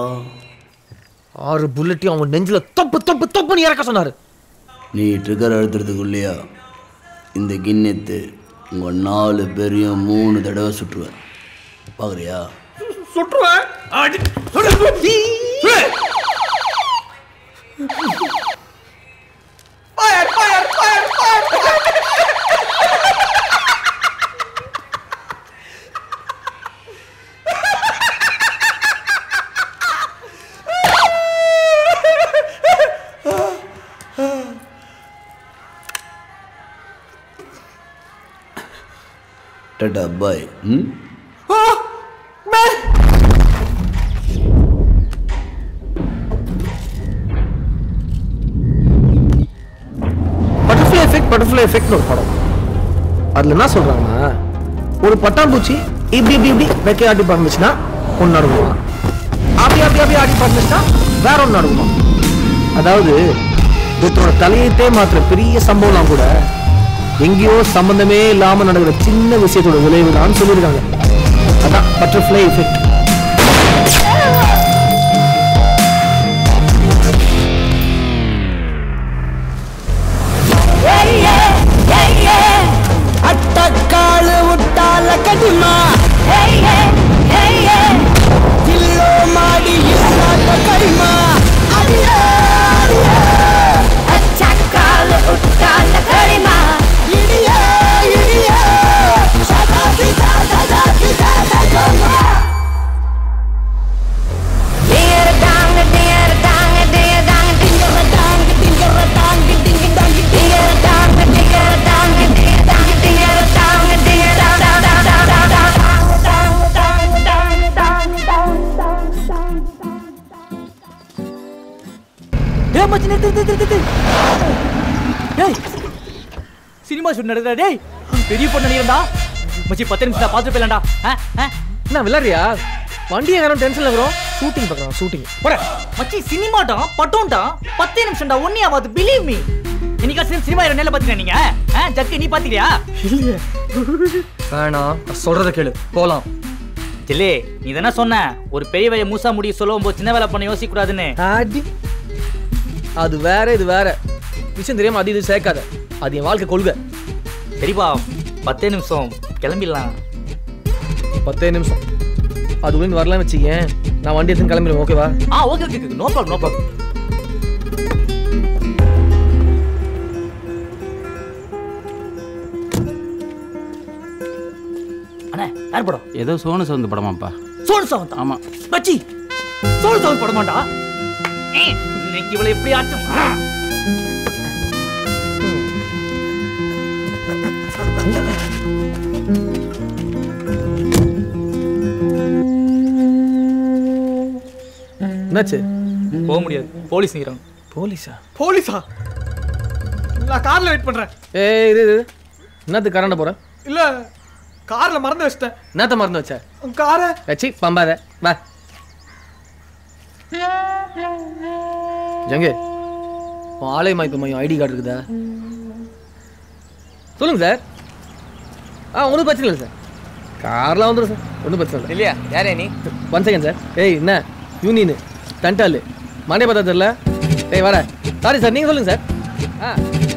ஆறு புல்லட்டையும் அவன் நெஞ்சில தொப்பு தொப்பு தொப்புன்னு இறக்க சொன்னாரு நீ ட்ரிகர் அழுத்துறதுக்குள்ளேயா இந்த கிண்ணத்து உங்கள் நாலு பேரையும் மூணு தடவை சுற்றுவேன் பார்க்குறியா சுற்றுவேன் fire fire fire fire tata bye ம் பட்டர்ஃப்ளை எஃபெக்ட் பட்டர்ஃப்ளை எஃபெக்ட்னு ஒரு படம் அதுல என்ன சொல்றாங்கன்னா ஒரு பட்டாம்பூச்சி இப்படி இப்படி இப்படி வெக்கை ஆட்டி பறந்துச்சுன்னா ஒன்று நடுங்குமா அப்படி அப்படி அப்படி ஆடி பறந்துச்சுன்னா வேற ஒன்று நடுங்குமா அதாவது ஒருத்தரோட தலையத்தே மாத்திர பெரிய சம்பவம்லாம் கூட எங்கேயோ சம்பந்தமே இல்லாம நடக்கிற சின்ன விஷயத்தோட விளைவு தான் சொல்லியிருக்காங்க அதான் பட்டர்ஃப்ளை எஃபெக்ட் அட்டக்காலு விட்டால கடிமா கில்லோ மாடி இல்லாத கடிமா அட்டக்காலு விட்டால கடிமா இடியா இடியா சதா பிதா சதா பிதா சதா டேய் மச்சி நிறுத்து நிறுத்து நிறுத்து டேய் சினிமா ஷூட் நடக்குதா டேய் பெரிய பொண்ணு நினைக்கிறா மச்சி பத்து நிமிஷம் பார்த்து போயிடலாம்டா என்ன விளையாடுறியா வண்டி எங்கிறோம் டென்ஷன்ல இருக்கிறோம் ஷூட்டிங் பார்க்குறோம் ஷூட்டிங் போற மச்சி சினிமாடா பட்டோம்டா பத்தே நிமிஷம்டா ஒன்னே ஆகாது பிலீவ் மீ என்னைக்காச்சும் சினிமா நேரில் பார்த்துக்க நீங்க ஆ, ஜக்கு நீ பார்த்துக்கிறியா வேணாம் நான் சொல்றத கேளு போலாம் ஜில்லே நீ தானே சொன்ன ஒரு பெரிய வேலையை மூசா முடிய சொல்லும் போது சின்ன வேலை பண்ண யோசிக்க கூடாதுன்னு அடி அது வேற இது வேற விஷயம் தெரியாம அது இது சேர்க்காத அது என் வாழ்க்கை கொள்கை சரிப்பா பத்தே நிமிஷம் கிளம்பிடலாம் பத்தே நிமிஷம் அதுக்குள்ள நீ வரலாம்னு வச்சுக்கேன் நான் வண்டி எடுத்து கிளம்பிடுவேன் ஓகேவா ஆ okay okay no problem no problem அண்ணே யார் படம் ஏதோ சோனு சவுந்து படமாப்பா சோழ சாவந்த் ஆமா மச்சி சோழ சாவந்த் படமாண்டா ஏய், இன்னைக்கு இவளை எப்படி ஆச்சும் என்னாச்சு போக முடியாது போலீஸ் நிற்கிறாங்க போலீஸா போலீஸா நான் கார்ல வெயிட் பண்றேன் ஏய் இது இது என்னத்துக்கு கரண்ட போற இல்ல கார்ல மறந்து வச்சிட்டேன் என்னத்த மறந்து வச்ச காரை வச்சு பம்பாத வா ஜங்கே உன் ஆலய மாய்ப்பு மையம் ஐடி கார்டு இருக்குதா சொல்லுங்க சார் ஆ ஒன்றும் பிரச்சனை இல்லை சார் கார்லாம் வந்துடும் சார் ஒன்றும் பிரச்சனை இல்லை இல்லையா யாரே நீ ஒன் செகண்ட் சார் ஏய் என்ன யூனியனு தண்டாலு மண்டே பார்த்தா தெரியல ஏய் வர சாரி சார் நீங்கள் சொல்லுங்கள் சார் ஆ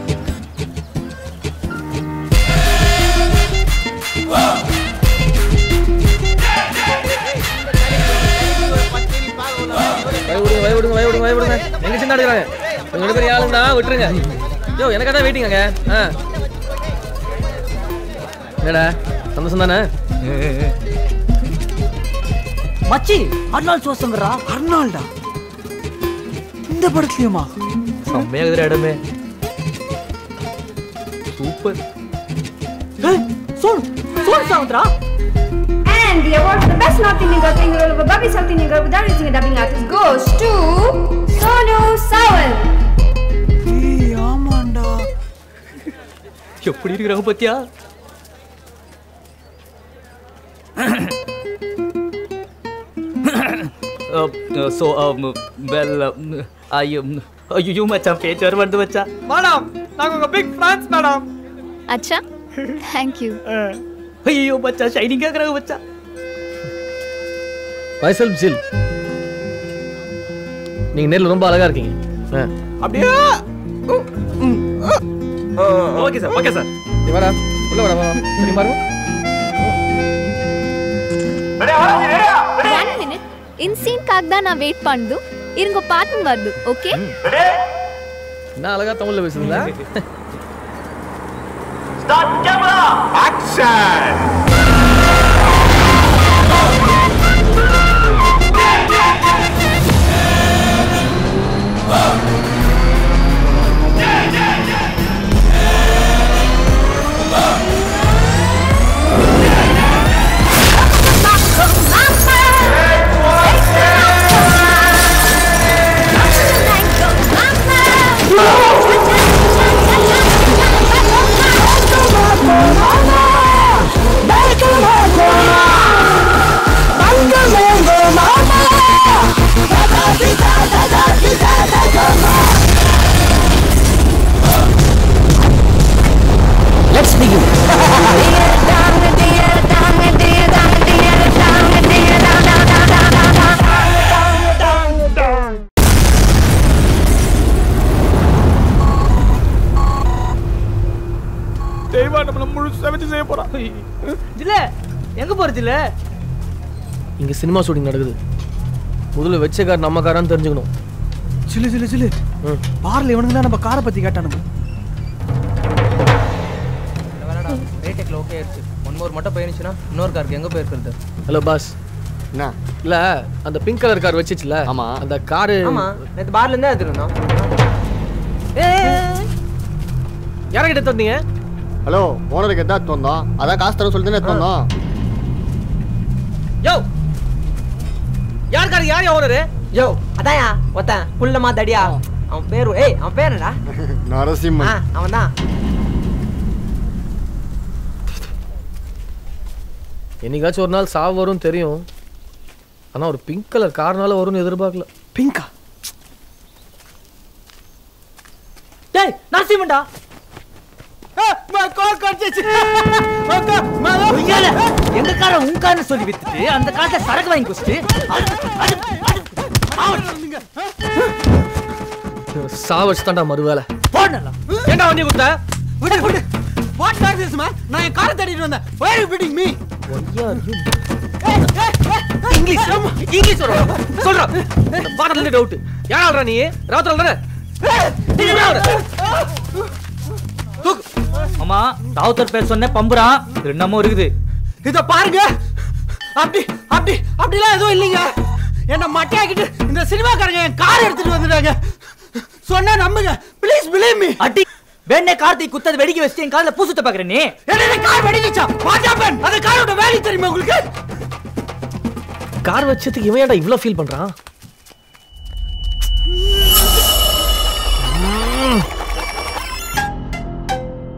வய விடுங்க வய விடுங்க வய விடுங்க வய விடுங்க எங்க சின்ன எடுக்கிறாங்க இவங்க ரெண்டு பேரும் ஆளுங்க தான் விட்டுருங்க யோ எனக்காக தான் வெயிட்டிங்க ஆ என்னடா சந்தோஷம் தானே மச்சி அர்னால்ட் சோசங்கரா அர்னால்டா இந்த படத்துலயுமா செம்மையாகுதுற இடமே சூப்பர் சோன் சோன் சாவுத்ரா And the award for the best North Indian girl playing the role of a Bobby South Indian girl without using a dubbing artist goes to Sonu Sawant. ஏய் ஆமாண்டா எப்படி இருக்கிறாங்க பத்தியா ஸோ வெல் ஐயோ ஐயோ மச்சான் பேச்சு வர வந்து மச்சான் மேடம் நாங்க உங்க பிக் ஃபேன்ஸ் மேடம் அச்சா தேங்க்யூ ஐயோ மச்சான் ஷைனிங் கேட்குறாங்க மச்சான் வைசல் சில் நீங்க நேர்ல ரொம்ப அழகா இருக்கீங்க ஆ. அப்படியே ஓகே சார் ஓகே சார் நீ வாடா உள்ள வாடா வா சரி பாருங்க ஒன் மினிட் இன் சீன்காக தான் நான் வெயிட் பண்ணுது இருங்க பாத்துன்னு வருது ஓகே என்ன அழகா தமிழ்ல பேசுறீங்களா லெட்ஸ் பிகின் தெய்வா நம்மள முழுசா வச்சு செய்ய போறா ஜில்ல எங்க போற ஜில்ல இங்க சினிமா ஷூட்டிங் நடக்குது முதல்ல வெச்ச கார் நம்ம காரான்னு தெரிஞ்சுக்கணும் சிலு சிலு சிலு பார்ல இவனுங்க தான் நம்ம காரை பத்தி கேட்டானுங்க ரேட்டெக்ல ஓகே ஆயிடுச்சு ஒன் மோர் மட்டும் போயிருந்துச்சுன்னா இன்னொரு காருக்கு எங்க போயிருக்கிறது ஹலோ பாஸ் என்ன இல்ல அந்த பிங்க் கலர் கார் வச்சுச்சுல ஆமா அந்த காரு ஆமா நேத்து பார்ல இருந்தே எடுத்துருந்தோம் யார்கிட்ட தந்தீங்க ஹலோ ஓனருக்கு எதா தந்தோம் அதான் காசு தர சொல்லி தானே தந்தோம் யோ யார் கார் யார் ஓனரு யோ அதான்யா ஒருத்தன் குள்ளமா தடியா அவன் பேரு ஏய் அவன் பேர் என்னடா நரசிம்மன் அவன் தான் என்னைக்காச்சும் ஒரு நாள் சாவு வரும் தெரியும் ஆனா ஒரு பிங்க் கலர் கார்னால வரும்னு எதிர்பார்க்கல பிங்கா டேய் நரசிம்மன்டா கார் கடிச்சிச்சு பொய்யால எங்க கார உன் காரன்னு சொல்லி வித்துட்டு அந்த காசை சரக்கு வாங்கி குடிச்சிட்டு சாவச்சு தாண்டா மறுவேலை போடலாம் ஏன்டா வண்டி கொடுத்த விடு விடு வாட் நான்சென்ஸ் மேன் நான் என் காரை தேடிட்டு வந்தேன் why are you beating me English English சொல்றா சொல்றா பாடல இருந்து டவுட் யாரா ஆள்றா நீ ராத்திரல் தானே நீ என்ன ஆள்ற? ஆமா ராவுத்தர் பேர் சொன்னேன் பம்புறான் என்னமோ இருக்குது இத பாருங்க அப்படி அப்படி அப்படிலாம் எதுவும் இல்லைங்க என்ன மட்டையாக்கிட்டு இந்த சினிமாக்காரங்க என் கார் எடுத்துட்டு வந்துட்டாங்க சொன்னா நம்புங்க ப்ளீஸ் பிலீவ் மீ அடி வேணே கார்த்தி குத்தது வெடிக்க வச்சுட்டு என் காதுல பூசுத்த பாக்குற நீ என்ன கார் வெடிக்கிச்சா வாட் ஹேப்பன் அந்த காரோட வேல்யூ தெரியுமா உங்களுக்கு கார் வச்சதுக்கு இவன் ஏன்டா இவ்ளோ ஃபீல் பண்றான்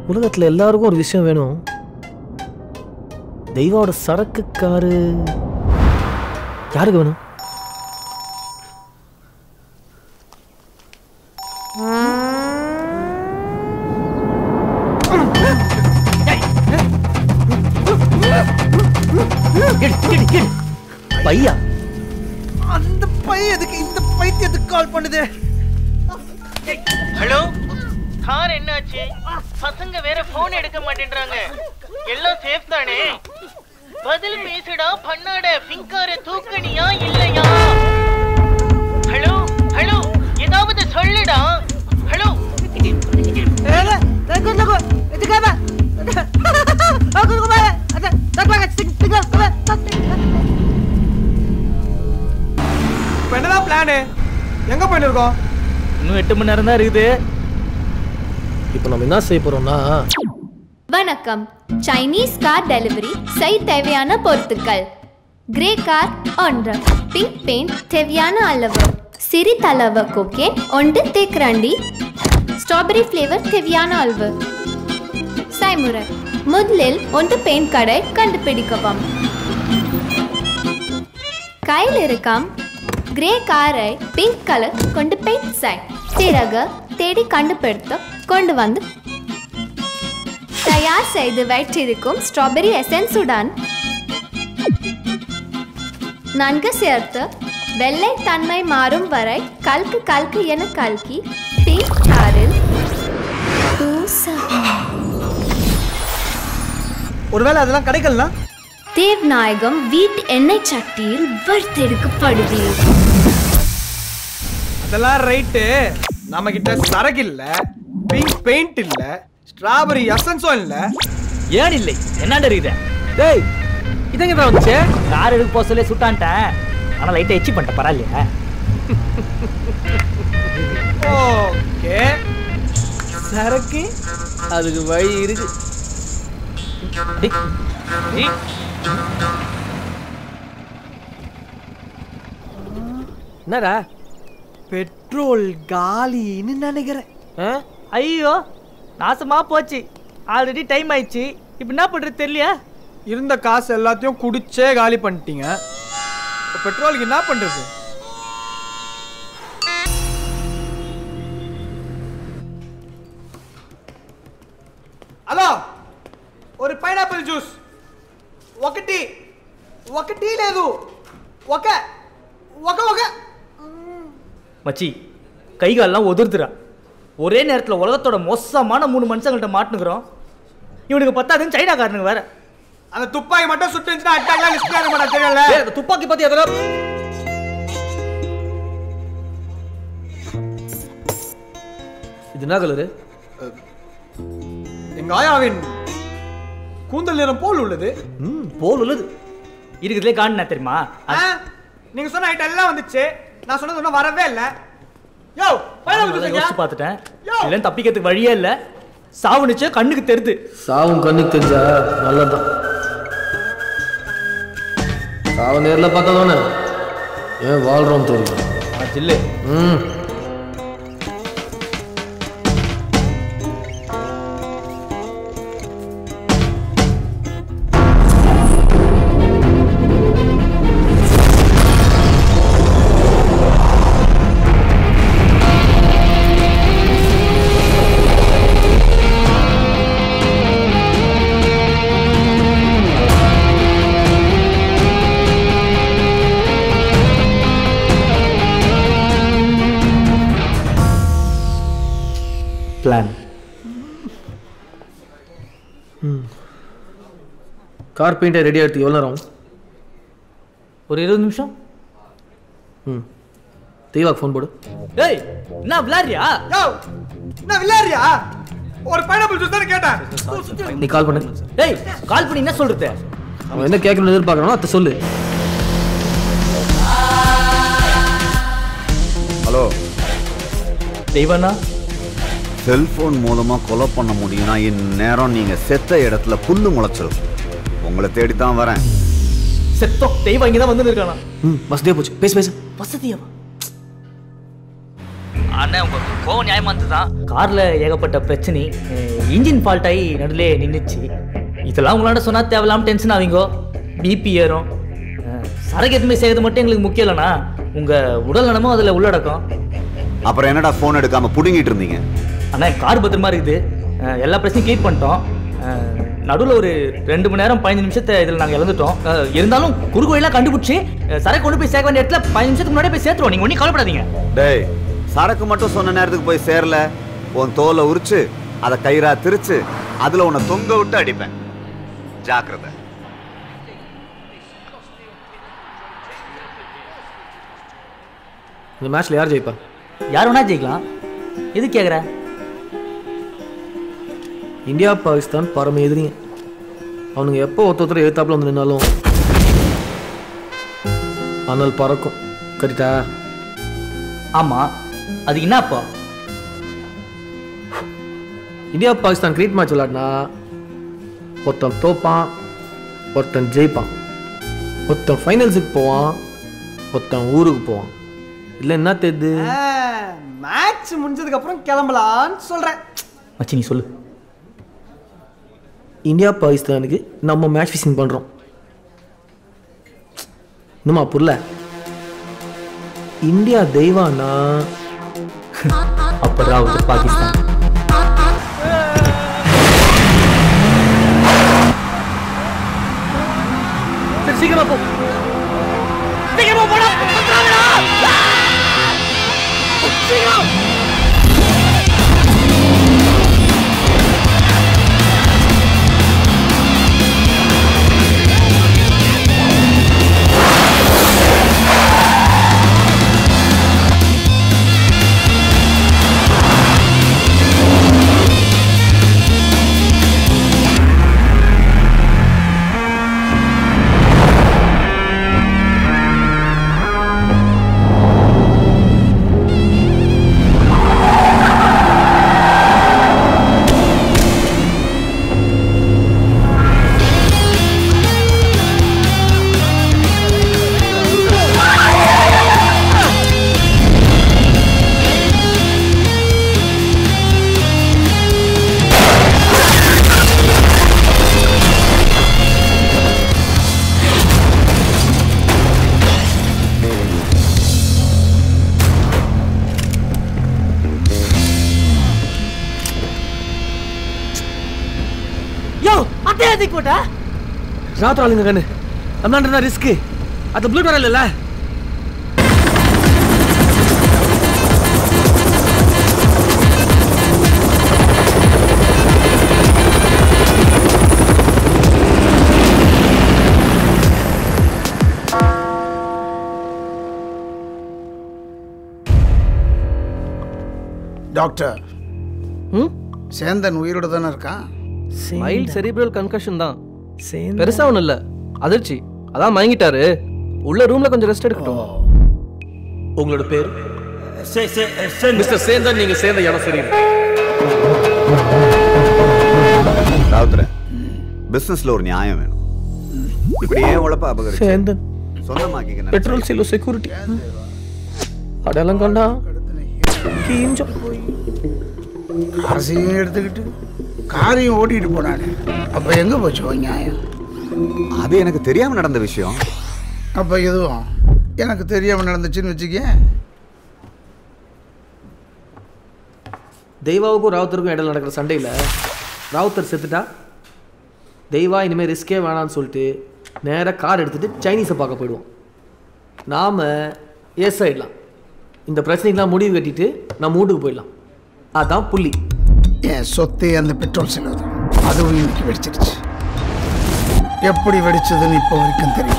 உலகத்தில் எல்லாருக்கும் ஒரு விஷயம் வேணும் தெய்வாவோட சரக்கு காரு யாருக்கு வேணும் பையா அந்த பையன் எதுக்கு இந்த பைத்தியத்துக்கு கால் பண்ணுது ஹலோ கார் என்னாச்சு பசங்க வேற போன் எடுக்க மாட்டேன்றாங்க எல்லாம் சேஃப் தானே பதில் பேசுடா பண்ணாட பிங்கார தூக்கணியா இல்லையா ஹலோ ஹலோ ஏதாவது சொல்லுடா ஹலோ இப்போ என்னதான் பிளானு எங்க போயின்னு இருக்கோம் இன்னும் எட்டு மணி நேரம் தான் இருக்குது இப்போ நம்ம என்ன செய்ய போறோம்னா வணக்கம் சைனீஸ் கார் டெலிவரி செய் தேவையான பொருட்கள் கிரே கார் ஒன்று பிங்க் பெயிண்ட் தேவையான அளவு சிறிதளவு கோகேன் ஒன்று தேக்கரண்டி ஸ்ட்ராபெரி ஃப்ளேவர் தேவையான அளவு சைமுறை முதலில் ஒன்று பெயிண்ட் கடை கண்டுபிடிக்கவும் கையில் இருக்காம் கிரே காரை பிங்க் கலர் கொண்டு பெயிண்ட் செய் பிறகு தேடி கண்டுபிடித்து கொண்டு வந்து தயார் செய்து வைத்திருக்கும் ஸ்ட்ராபெரி எசன்ஸுடன் நன்கு சேர்த்து வெள்ளை தன்மை மாறும் வரை கல்கு கல்கு என கல்கி பிங்க் காரில் பூசவும். ஒருவேளை அதெல்லாம் கிடைக்கலனா தேவ்நாயகம் வீட்டு எண்ணெய் சட்டியில் வறுத்தெடுக்கப்படுவீர் அதெல்லாம் ரைட்டு நம்ம கிட்ட சரக்கு இல்ல பிங்க் பெயிண்ட் இல்ல ஸ்ட்ராபெரி எசன்ஸும் இல்ல ஏன் இல்லை என்னடா இருக்குது டேய் இதங்க தான் வந்துச்சு கார் எடுக்க போக சொல்லி சுட்டான்ட்டேன் ஆனா லைட்டா எச்சி பண்ணிட்டேன் பரவாயில்லையா ஓகே சரக்கு அதுக்கு வழி இருக்கு என்னடா பெட்ரோல் காலின்னு நினைக்கிறேன் ஐயோ நாசமா போச்சு ஆல்ரெடி டைம் ஆயிடுச்சு இப்போ என்ன பண்றது தெரியலையா இருந்த காசு எல்லாத்தையும் குடிச்சே காலி பண்ணிட்டீங்க இப்ப பெட்ரோலுக்கு என்ன பண்றது హలో ஒரு పైనాపిల్ జ్యూస్ ఒకటి ఒకటి లేదు ఒక ఒక ఒక மச்சி கை கால்லாம் உதிர்த்துறா ஒரே நேரத்தில் உலகத்தோட மோசமான மூணு மனுஷங்கள்ட்ட மாட்டுனுக்குறோம் இவனுக்கு பத்தாதுன்னு சைனாக்காரனுங்க வேற அந்த துப்பாக்கி மட்டும் சுட்டு இருந்துச்சுன்னா அட்டாக்லாம் லிஸ்ட் ஆக மாட்டா தெரியல ஏய், அந்த துப்பாக்கி பத்தி எதனா இது என்ன கலரு எங்க ஆயாவின் கூந்தல் நிறம் போல் உள்ளது ம் போல் உள்ளது இருக்குதுலே காணுனா தெரியுமா ஆ, நீங்க சொன்ன ஐட்டம் எல்லாம் வந்துச்சு நான் சொன்னது ஒன்றும் வரவே இல்லை யோ பைனாப்பிள் அதெல்லாம் ஜூஸ் யோசிச்சு பார்த்துட்டேன் இதெல்லாம் தப்பிக்கிறதுக்கு வழியே இல்லை சாவுனுச்சு கண்ணுக்கு தெரிது சாவும் கண்ணுக்கு தெரிஞ்சா நல்லதுதான் சாவு நேரில் பார்த்ததானே ஏன் வாழ்றோம் தெரியும் ஜில்லு ம் பிளான் ம் கார் பெயிண்டை ரெடி ஆகிட்டு எவ்வளோ நேரம் ஆகும்? ஒரு இருபது நிமிஷம் ம் தெய்வாக்கு ஃபோன் போடு டேய் என்ன விளாடுறியா யோ என்ன விளையாடுறியா ஒரு பைனாப்பிள் ஜூஸ் தானே கேட்டேன் நீ கால் பண்ணு டேய் கால் பண்ணி என்ன சொல்றது அவன் என்ன கேட்கணும்னு எதிர்பார்க்கறானோ அதை சொல்லு ஹலோ தெய்வனா செல்போன் மூலமா கொலை பண்ண முடியும்னா இந்நேரம் நீங்க செத்த இடத்துல புல்லு முளைச்சிரும் உங்களை தேடி தான் வரேன் செத்தோம் தெய்வம் இங்கே தான் வந்து இருக்கானா ம் வசதியாக போச்சு பேசு பேசு வசதியாவா அண்ணே உங்க கோவம் நியாயமா தான் கார்ல ஏகப்பட்ட பிரச்சனை இன்ஜின் ஃபால்ட் ஆகி நடுலே நின்றுச்சு இதெல்லாம் உங்களாண்ட சொன்னா தேவையில்லாம டென்ஷன் ஆவீங்கோ பிபி ஏறும் அஹ், சரக்கு எதுவுமே செய்யறது மட்டும் எங்களுக்கு முக்கியம் இல்லைண்ணா உங்க உடல் நலமும் அதுல உள்ளடக்கம் அப்புறம் என்னடா ஃபோன் எடுக்காம புடுங்கிட்டு இருந்தீங்க அண்ணா கார் பத்திரமா இருக்குது அஹ், எல்லா பிரச்சனையும் க்ளீன் பண்ணிட்டோம் நடுவில் ஒரு ரெண்டு மணி நேரம் பதினஞ்சு நிமிஷத்தை இதில் நாங்கள் இழந்துட்டோம் அஹ், இருந்தாலும் குறுக்கோயிலாம் கண்டுபிடிச்சி அஹ், சரக்கு கொண்டு போய் சேர்க்க வேண்டிய இடத்துல பதினஞ்சு நிமிஷத்துக்கு முன்னாடியே போய் சேர்த்துருவோம் நீங்கள் ஒன்றும் கவலைப்படாதீங்க டேய் சரக்கு மட்டும் சொன்ன நேரத்துக்கு போய் சேரல உன் தோலை உரிச்சு அதை கயிறா திரிச்சு அதுல உன்னை தொங்க விட்டு அடிப்பேன் ஜாக்கிரதை இந்த மேட்ச்ல யார் ஜெயிப்பா யார் வேணா ஜெயிக்கலாம் எது கேட்குற இந்தியா பாகிஸ்தான் பரம எதிரிங்க அவனுங்க எப்போ ஒருத்த ஒருத்தர் எழுத்தாப்புல வந்து நின்னாலும் ஆனால் பறக்கும் கரெக்டா ஆமாம் அது என்னப்பா இந்தியா பாகிஸ்தான் கிரிக்கெட் மேட்ச் விளையாடினா ஒருத்தன் தோப்பான் ஒருத்தன் ஜெயிப்பான் ஒருத்தன் ஃபைனல்ஸுக்கு போவான் ஒருத்தன் ஊருக்கு போவான் இல்லை என்ன தெரியுது மேட்ச் முடிஞ்சதுக்கு அப்புறம் கிளம்பலான்னு சொல்றேன் மச்சி நீ சொல்லு இந்தியா பாகிஸ்தானுக்கு நம்ம மேட்ச் ஃபிக்ஸிங் பண்ணுறோம் இன்னுமா புரியல இந்தியா தெய்வானா அப்போ ராவுத் பாகிஸ்தான் சரி சீக்கிரமா போ சீக்கிரமா போடா சீக்கிரம் யோ அத்தையா தூக்கி போட்டா ராத்திரம் ஆளுங்க கண்ணு நம்மளாண்டா ரிஸ்க்கு அது ப்ளூ வரல இல்ல டாக்டர் சேந்தன் உயிரோட தானே இருக்கான் மைல்ட் செரிப்ரல் கன்கஷன் தான் பெருசா ஒண்ணும் இல்ல அதிர்ச்சி அதான் மயங்கிட்டாரு உள்ள ரூம்ல கொஞ்சம் ரெஸ்ட் எடுக்கட்டும் உங்களோட பேர் மிஸ்டர் சேந்தன் நீங்க சேர்ந்த இடம் சரி ராவுத்தரே பிசினஸ்ல ஒரு நியாயம் வேணும் இப்படி ஏன் உழப்ப அபகரிச்சு சேந்தன் சொந்தமாக்கிக்க பெட்ரோல் சீலோ செக்யூரிட்டி அடையாளம் கண்டா கீஞ்சம் காசையும் எடுத்துக்கிட்டு காரையும் ஓட்டிட்டு போனானே அப்ப எங்க போச்சு உன் நியாயம் அது எனக்கு தெரியாம நடந்த விஷயம் அப்ப எதுவும் எனக்கு தெரியாம நடந்துச்சுன்னு வச்சுக்க தெய்வாவுக்கும் ராவுத்தருக்கும் இடையில நடக்கிற சண்டையில் ராவுத்தர் செத்துட்டா தெய்வா இனிமேல் ரிஸ்கே வேணாம்னு சொல்லிட்டு நேராக கார் எடுத்துகிட்டு சைனீஸை பார்க்க போயிடுவோம் நாம் எஸ் ஆயிடலாம் இந்த பிரச்சனைக்கெல்லாம் முடிவு கட்டிட்டு நம்ம வீட்டுக்கு போயிடலாம் அதான் புள்ளி என் சொத்தே அந்த பெட்ரோல் செலவு தான் அதுவும் இன்னைக்கு வெடிச்சிருச்சு எப்படி வெடிச்சதுன்னு இப்போ வரைக்கும் தெரியல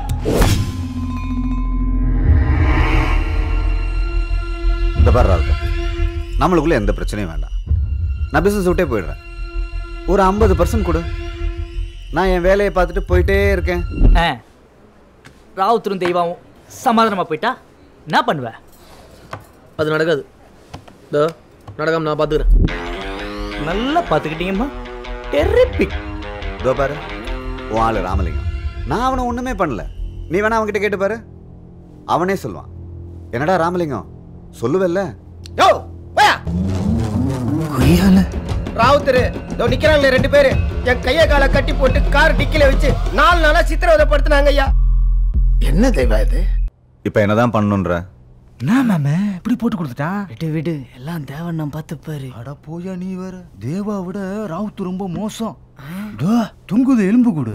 இந்த பாரு ராவுத்தர் நம்மளுக்குள்ள எந்த பிரச்சனையும் வேண்டாம் நான் பிசினஸ் விட்டே போயிடுறேன் ஒரு ஐம்பது பர்சன்ட் கொடு நான் என் வேலையை பார்த்துட்டு போயிட்டே இருக்கேன் ஆ ராவுத்தரும் தெய்வாவும் சமாதானமா போயிட்டா என்ன பண்ணுவ அது நடக்காது இதோ நடக்காம நான் பார்த்துக்கிறேன் நல்லா பார்த்துக்கிட்டீங்கம்மா டெரிபிக் இதோ பாரு உன் ஆளு ராமலிங்கம் நான் அவனை ஒண்ணுமே பண்ணல நீ வேணா அவன்கிட்ட கேட்டு பாரு அவனே சொல்லுவான் என்னடா ராமலிங்கம் சொல்லுவல்ல யோ போயா கொய்யால ராவுத்தரு இதோ நிக்கிறாங்களே ரெண்டு பேரு என் கைய காலை கட்டி போட்டு கார் டிக்கில வச்சு நாலு நாளா சித்திரவதைப்படுத்தினாங்க ஐயா என்ன தெய்வா இது இப்போ என்னதான் பண்ணணுன்ற என்ன மேம் இப்படி போட்டு கொடுத்துட்டான் விடு விடு எல்லாம் தேவன் நான் பார்த்துப்பாரு அட போயா நீ வேற தேவா விட ராவுத்து ரொம்ப மோசம் டோ, தொங்குது எலும்பு கூடு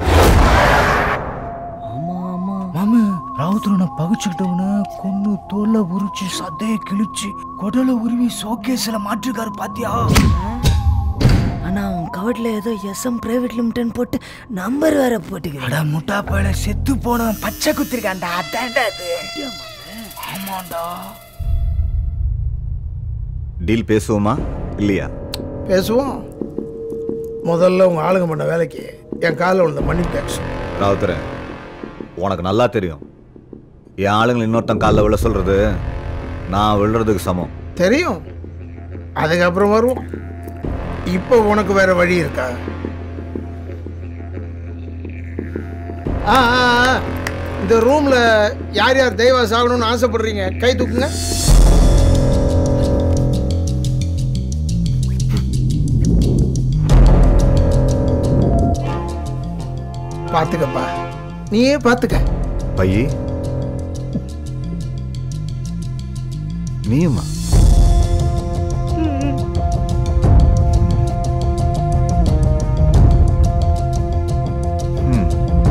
ஆமா ஆமா மாமு ராவுத்துல நான் பகிச்சுக்கிட்டவன கொன்னு தோல்ல உரிச்சு சதைய கிழிச்சு குடலை உருவி சோகேஸ்ல மாற்றிருக்காரு பாத்தியா ஆனா அவன் கவட்ல ஏதோ எஸ்எம் பிரைவேட் லிமிடெட் போட்டு நம்பர் வேற போட்டுக்கிறேன் அட முட்டா பழ செத்து போனவன் பச்சை குத்திருக்கான்டா அதான்டா அது ஆமாண்டா டீல் பேசுவோமா இல்லையா பேசுவோம் முதல்ல உங்க ஆளுங்க பண்ண வேலைக்கு என் காலில் விழுந்த மணி பேசும் ராவுத்தர உனக்கு நல்லா தெரியும் என் ஆளுங்களை இன்னொருத்தன் காலில் விழ சொல்றது நான் விழுறதுக்கு சமம் தெரியும் அதுக்கப்புறம் வருவோம் இப்போ உனக்கு வேற வழி இருக்கா ஆ ஆ, ஆ. இந்த ரூம்ல யார் யார் தெய்வா சாகணும்னு ஆசைப்படுறீங்க கை தூக்குங்க பார்த்துக்கப்பா நீயே பார்த்துக்க பையி நீயுமா ம்.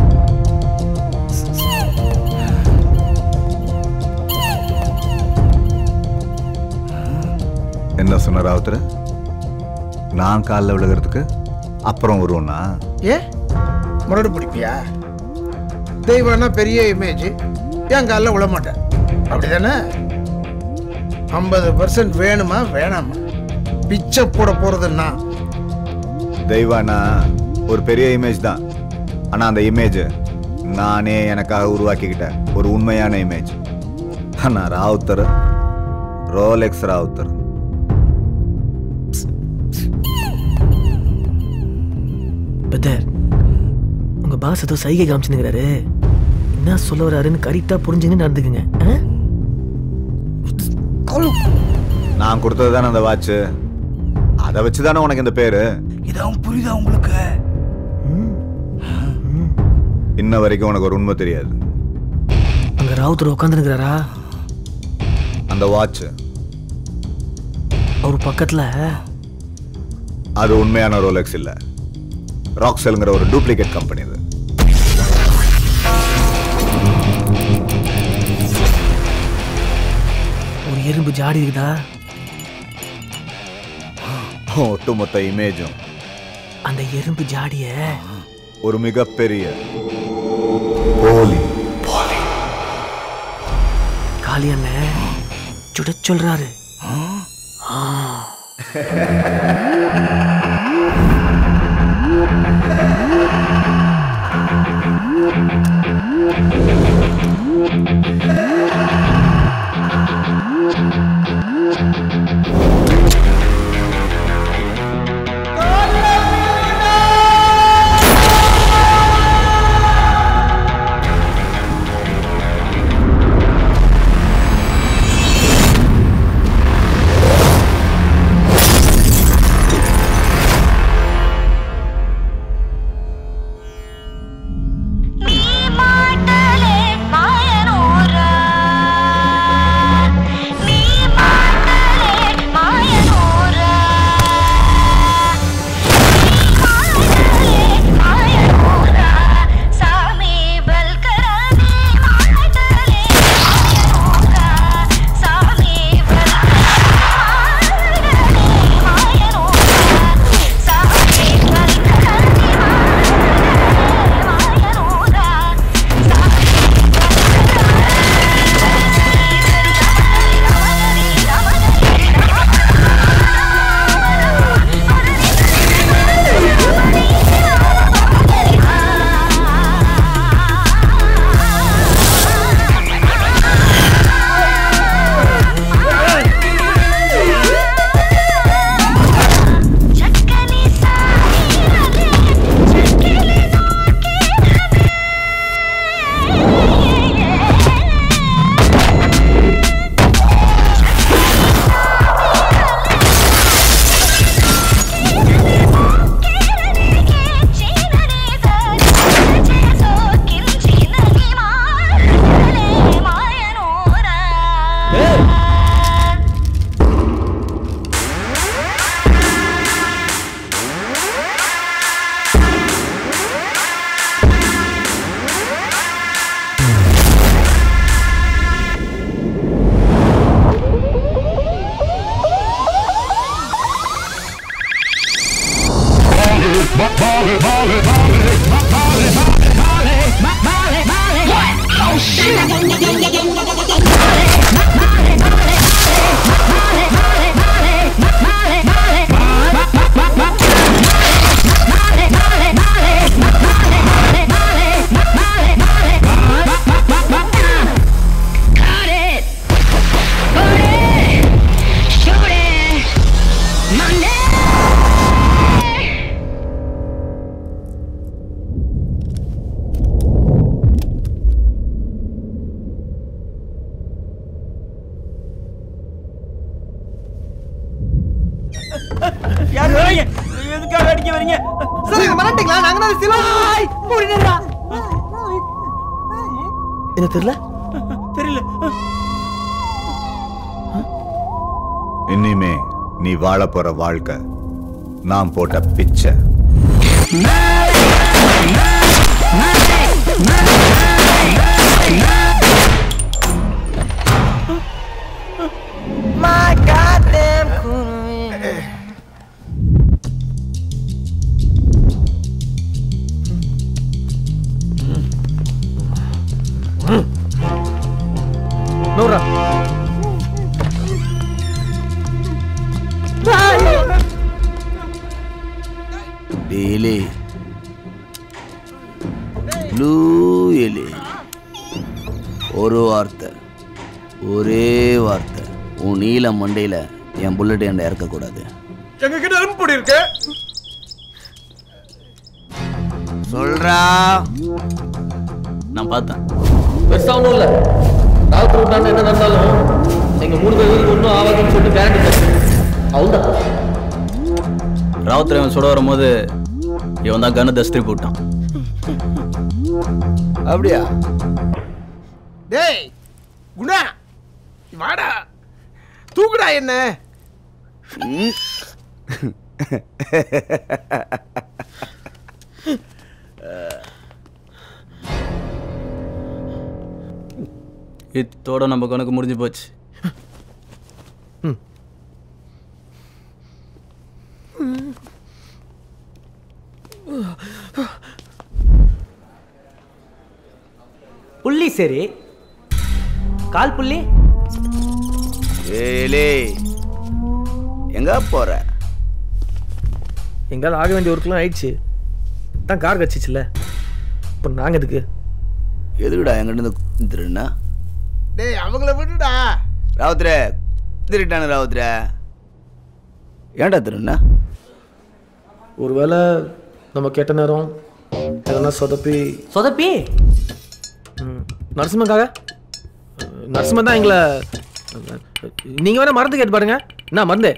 என்ன சொன்ன ராவுத்தர் நான் காலில் விழுகிறதுக்கு அப்புறம் வருவோண்ணா ஏ முரடு பிடிப்பியா தெய்வம்னா பெரிய இமேஜ் என் காலில் விழ மாட்டேன் அப்படிதானே ஐம்பது பர்சன்ட் வேணுமா வேணாமா பிச்சை போட போறதுன்னா தெய்வானா ஒரு பெரிய இமேஜ் தான் ஆனால் அந்த இமேஜ் நானே எனக்காக உருவாக்கிக்கிட்ட ஒரு உண்மையான இமேஜ் ஆனால் ராவுத்தர் ரோலெக்ஸ் ராவுத்தர் பெத்தர் உங்க பாஸ் ஏதோ சைகை காமிச்சுனுங்கிறாரு என்ன சொல்ல வராருன்னு கரெக்டா புரிஞ்சுன்னு நடந்துக்குங்க ஆ? நான் கொடுத்தது தானே அந்த வாட்ச் அதை வச்சு தானே உனக்கு இந்த பேரு இதான் புரியுதா உங்களுக்கு இன்ன வரைக்கும் உனக்கு ஒரு உண்மை தெரியாது அங்க ராவுத்தர் உட்காந்துருக்கிறாரா அந்த வாட்ச் அவர் பக்கத்துல அது உண்மையான ரோலெக்ஸ் இல்ல ராக்ஸெல்ங்கிற ஒரு டூப்ளிகேட் கம்பெனி இது ஒரு எறும்பு ஜாடி இருக்குதா ஒட்டுமொத்த இமேஜும் அந்த எறும்பு ஜாடிய ஒரு மிகப்பெரிய போலி காளி அண்ணன் சுட சொல்றாரு ஆ. மாட்டலே மாயனூரா யார் வரீங்க எதுக்காக அடிக்க வரீங்க சார் இது மறந்துட்டீங்களா நாங்க தான் சிலோ முடியா என்ன தெரியல தெரியல இனிமே நீ வாழ போற வாழ்க்கை நான் போட்ட பிச்சை My goddamn queen. நூறா டேலே ப்ளூ எலி ஒரு வார்த்தை ஒரே வார்த்தை உன் நீல மண்டையில் என் புல்லட் என்ட இறக்கக்கூடாது எங்க கிட்ட அனுப்பி இருக்கு சொல்றா நான் பார்த்தேன் பெருசா ஒன்றும் இல்லை டாக்டர் விட்டாண்டு என்ன நடந்தாலும் எங்க மூணு பேருக்கு ஒன்றும் ஆகாதுன்னு சொல்லிட்டு கேரண்டி அவ்வளோதான் ராவுத்தர் இவன் சுட வரும்போது இவன் தான் கண்ணு தஸ்திரி போட்டான் அப்படியா டேய் குணா வாடா தூக்குடா என்ன இத்தோட நம்ம கணக்கு முடிஞ்சு போச்சு புள்ளி சரி கால் புள்ளி ஏலே எங்க போற எங்காவது ஆக வேண்டிய ஒர்க்லாம் ஆயிடுச்சு தான் கார் கச்சிச்சுல இப்போ நாங்கள் எதுக்கு எதுக்குடா எங்கிட்ட திருண்ணா டேய் அவங்கள விட்டுடா ராவுத்ரே திருட்டானு ராவுத்ரே ஏன்டா திருண்ணா ஒருவேளை நம்ம கேட்ட நேரம் எதனா சொதப்பி சொதப்பி நரசிம்மக்காக நரசிம்மன் தான் எங்களை நீங்கள் வேணா மருந்து கேட்டு பாருங்க என்ன மருந்து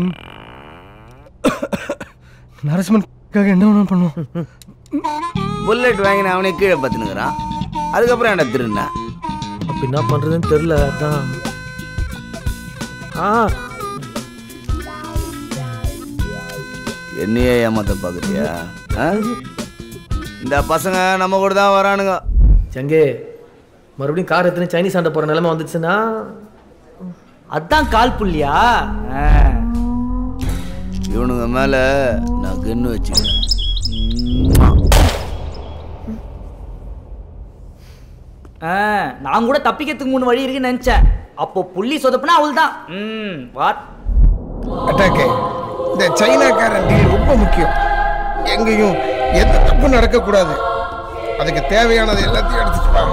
நரசிம்மனுக்காக என்ன வேணாலும் பண்ணுவோம் புல்லட் வாங்கின அவனே கீழே பார்த்துனுக்குறான் அதுக்கப்புறம் ஏன்டா திருண்ணா அப்ப என்ன பண்ணுறதுன்னு தெரில அதான் ஆ என்னையே ஏமாத்த பார்க்குறியா ஆ? இந்த பசங்க நம்ம கூட தான் வரானுங்க சங்கே மறுபடியும் கார் எத்தனை சைனீஸ் ஆண்ட போகிற நிலைமை வந்துச்சுன்னா அதான் கால் புள்ளியா ஆ. இவனுங்க மேல நான் கன்னு வச்சுக்கிறேன் ஆ, நான் கூட தப்பிக்கிறதுக்கு மூணு வழி இருக்குன்னு நினைச்சேன் அப்போ புள்ளி சொதப்புனா அவள் தான் ம் வாட் அட்டாக்கே இந்த சைனாக்காரன் டீல் ரொம்ப முக்கியம் எங்கேயும் எந்த தப்பும் நடக்கக்கூடாது அதுக்கு தேவையானது எல்லாத்தையும் எடுத்துட்டு வா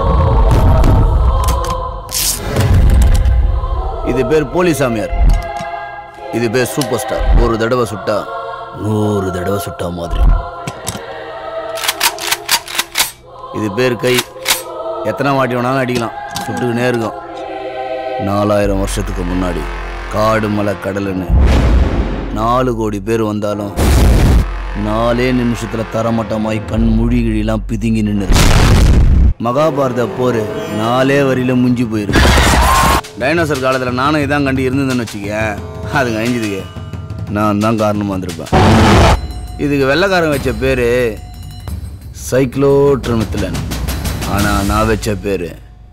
இது பேர் போலிசாமியார் இது பேர் சூப்பர் ஸ்டார் ஒரு தடவை சுட்டா நூறு தடவை சுட்டா மாதிரி இது பேர் கை எத்தனை வாட்டி வேணாலும் அடிக்கலாம் சுட்டுக்கினே இருக்கும் நாலாயிரம் வருஷத்துக்கு முன்னாடி காடு மலை கடலுன்னு நாலு கோடி பேர் வந்தாலும் நாலே நிமிஷத்துல தரமட்டமாய் கண் மொழி கிழிலாம் பிதுங்கி நின்று மகாபாரத போர் நாலே வரியில முஞ்சி போயிருக்கு டைனோசர் காலத்தில் நானும் இதான் கண்டு இருந்ததுன்னு வச்சுக்க அதுங்க அழிஞ்சதுக்கு நான் தான் காரணமாக வந்திருப்பேன் இதுக்கு வெள்ளைக்காரன் வச்ச பேர் சைக்ளோட்ரமித்திலன் ஆனால் நான் வச்ச பேர்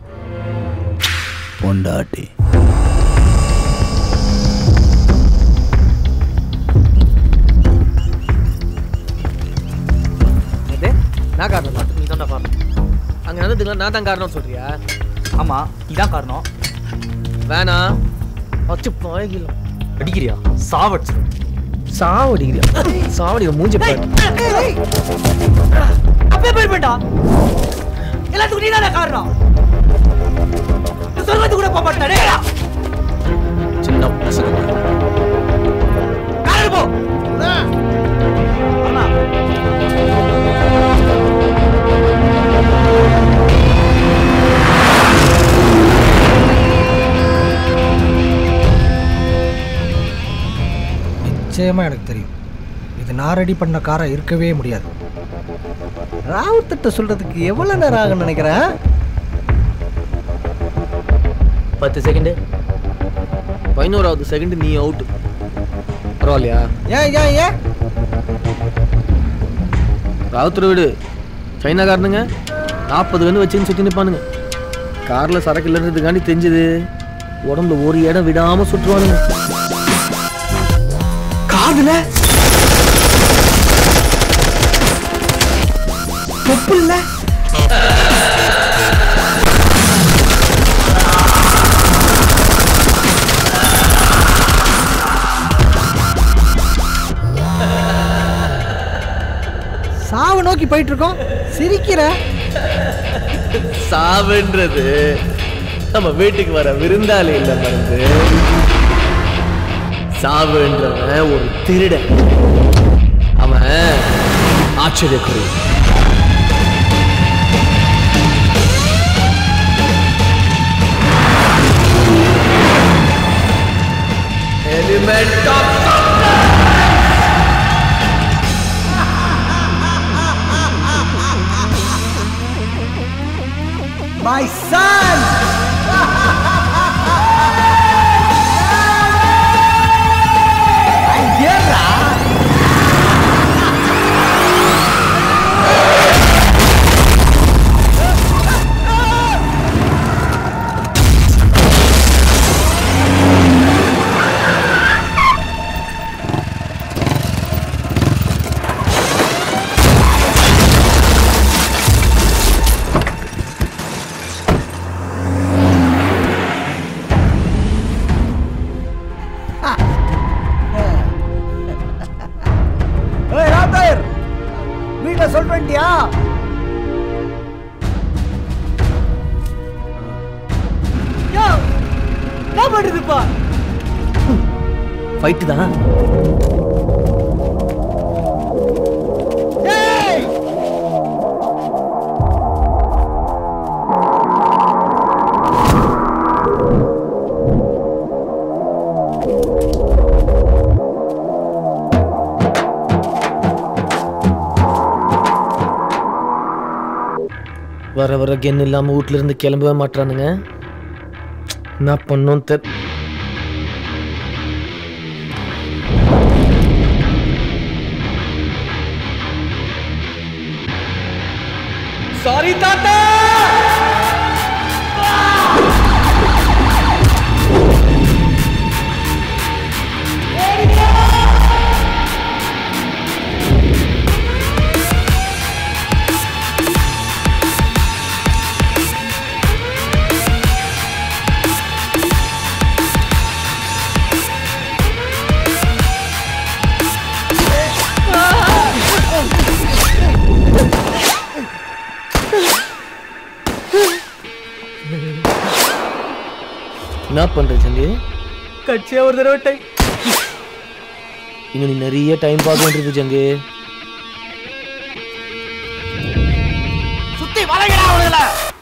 பொண்டாட்டி அது நான் காரணம் நீ தான் காரணம் அங்கே நடந்ததுங்களா நான் தான் காரணம் சொல்றியா ஆமா இதான் காரணம் வேணாம் வச்சு பாய்க்கலாம் அடிக்கிறியா சாவடிச்சு சாவடிக்கிறியா சாவடி மூஞ்சி பாரு அப்பே போயிருப்பேன்டா எல்லாத்துக்கும் நீ தானே காரணம் சொல்றது கூட போக மாட்டானே சின்ன பசங்க காரணம் போ நிச்சயமாக எனக்கு தெரியும் இது நான் ரெடி பண்ண காரை இருக்கவே முடியாது ராவுத்திட்ட சொல்கிறதுக்கு எவ்வளோ நேரம் ஆகும்னு நினைக்கிறேன் பத்து செகண்டு பதினோராவது செகண்ட் நீ அவுட் பரவாயில்லையா ஏன் ஏன் ஏன் ராவுத்தர் வீடு சைனாக்காரனுங்க நாற்பது கன்று வச்சுன்னு சுற்றி நிற்பானுங்க காரில் சரக்கு இல்லைன்றதுக்காண்டி தெரிஞ்சது உடம்புல ஒரு இடம் விடாம சுற்றுவானுங்க காதுல தொப்பு இல்ல சாவை நோக்கி போயிட்டு இருக்கோம் சிரிக்கிற சாவுன்றது நம்ம வீட்டுக்கு வர விருந்தாளி இல்ல மருந்து சாவுன்றவன் ஒரு திருடன் அவன் ஆச்சரியக்குறி எலிமெண்ட் ஆஃப் My son! ஏய் ராத்தர் வீட்டை சொல்லிட்டியா யோ என்ன பண்ணுதுப்பா ஃபைட்டு தான் ஏய் வர வர கென் இல்லாம வீட்ல இருந்து கிளம்பவே மாட்டானுங்க என்ன பண்ணும் தெ சாரி தாத்தா என்ன பண்ற சந்தி கட்சியா ஒரு தடவை டைம் இன்னும் நீ நிறைய டைம் பார்க்க வேண்டியது ஜங்கு சுத்தி வளைங்கடா அவனுங்கள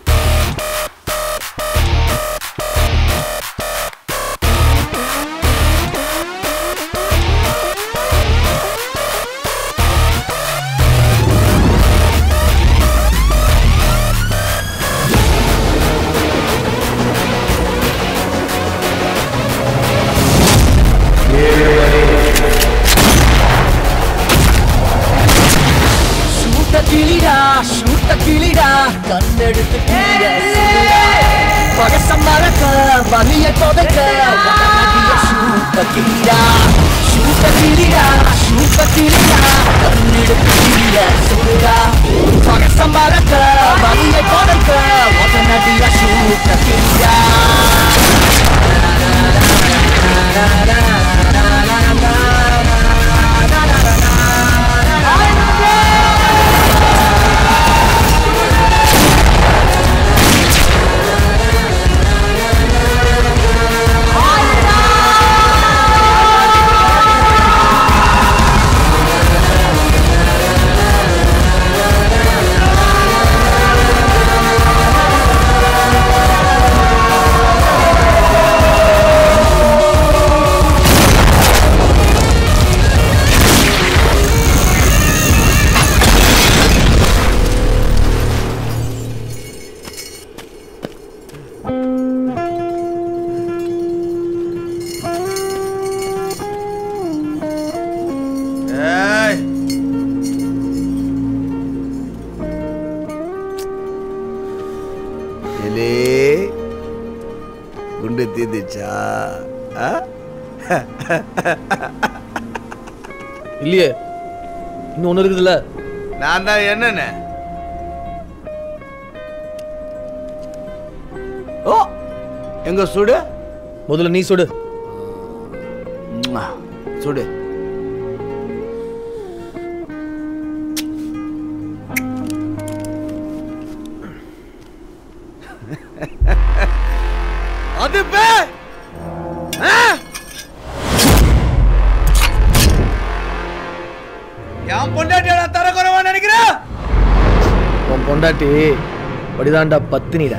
சூட்ட கிளிடா சூட்ட கிளிடா கண்ணெடுத்து கீழ பகசம் மறக்க வலிய தொதைக்க வடநதிய சூட்ட கிளிடா சூட்ட கிளிடா சூட்ட கிளிடா கண்ணெடுத்து கீழ சுடுடா பகசம் மறக்க வலிய தொதைக்க வடநதிய சூட்ட கிளிடா ஆ ஆச்சா ஆ? இல்லையே இன்னும் ஒன்று இருக்குதுல்ல நான் தான் என்னன்னு ஓ எங்க சுடு முதல்ல நீ சுடு ம்மா. சுடு அது பே ஆ? என் பொண்டாட்டியோட தர குறைவா நினைக்கிறேன் உன் பொண்டாட்டி படிதாண்டா பத்தினிடா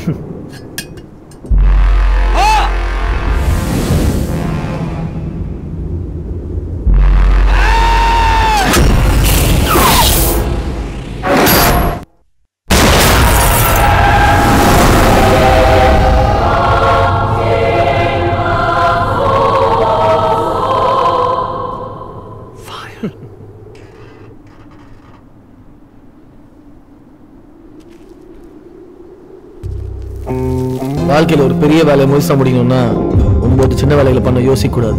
வாழ்க்கையில ஒரு பெரிய வேலையை முழுசா முடிக்கணும்னா ஒன்பது சின்ன வேலைகளை பண்ண யோசிக்க கூடாது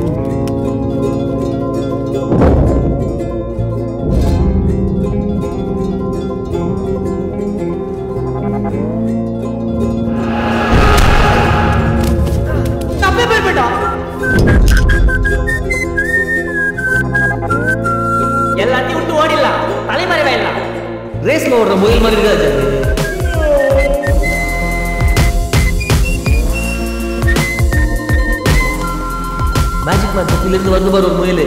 தப்பே போய்பிட்டா எல்லாத்தையும் விட்டு ஓடிடலாம் தலைமறைவாயிடலாம் ரேஸ்ல ஓடுற முயல் மாதிரி தான் அது மேஜிக் மேன் தொப்பிலிருந்து வந்து பாரு ஒரு முயல்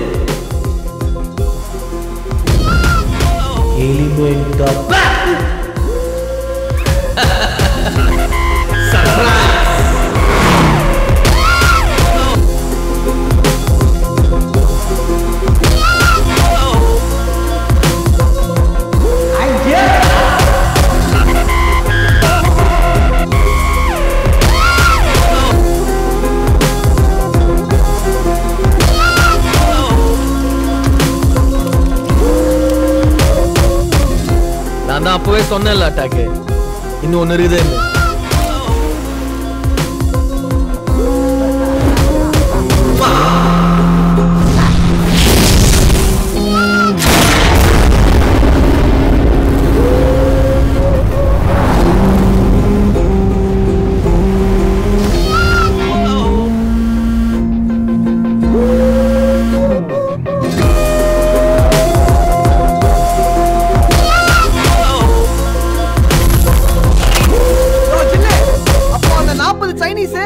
எலிமெண்டா நான் தான் அப்பவே சொன்னேன்ல அட்டாக்கு இன்னும் ஒன்று இருக்குதுன்னு அப்போ அந்த நாற்பது சைனீஸ்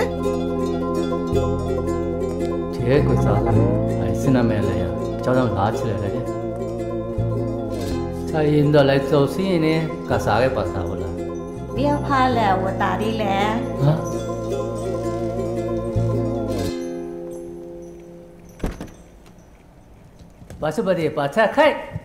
这个咋了？还是那没了呀？叫他们拿起来了的。他引导来走线呢，干啥给把啥不了？ เบี้ยวพาแล้ววัวตาดีแหล้ว啊？ பசுபதியை பார்த்தா கை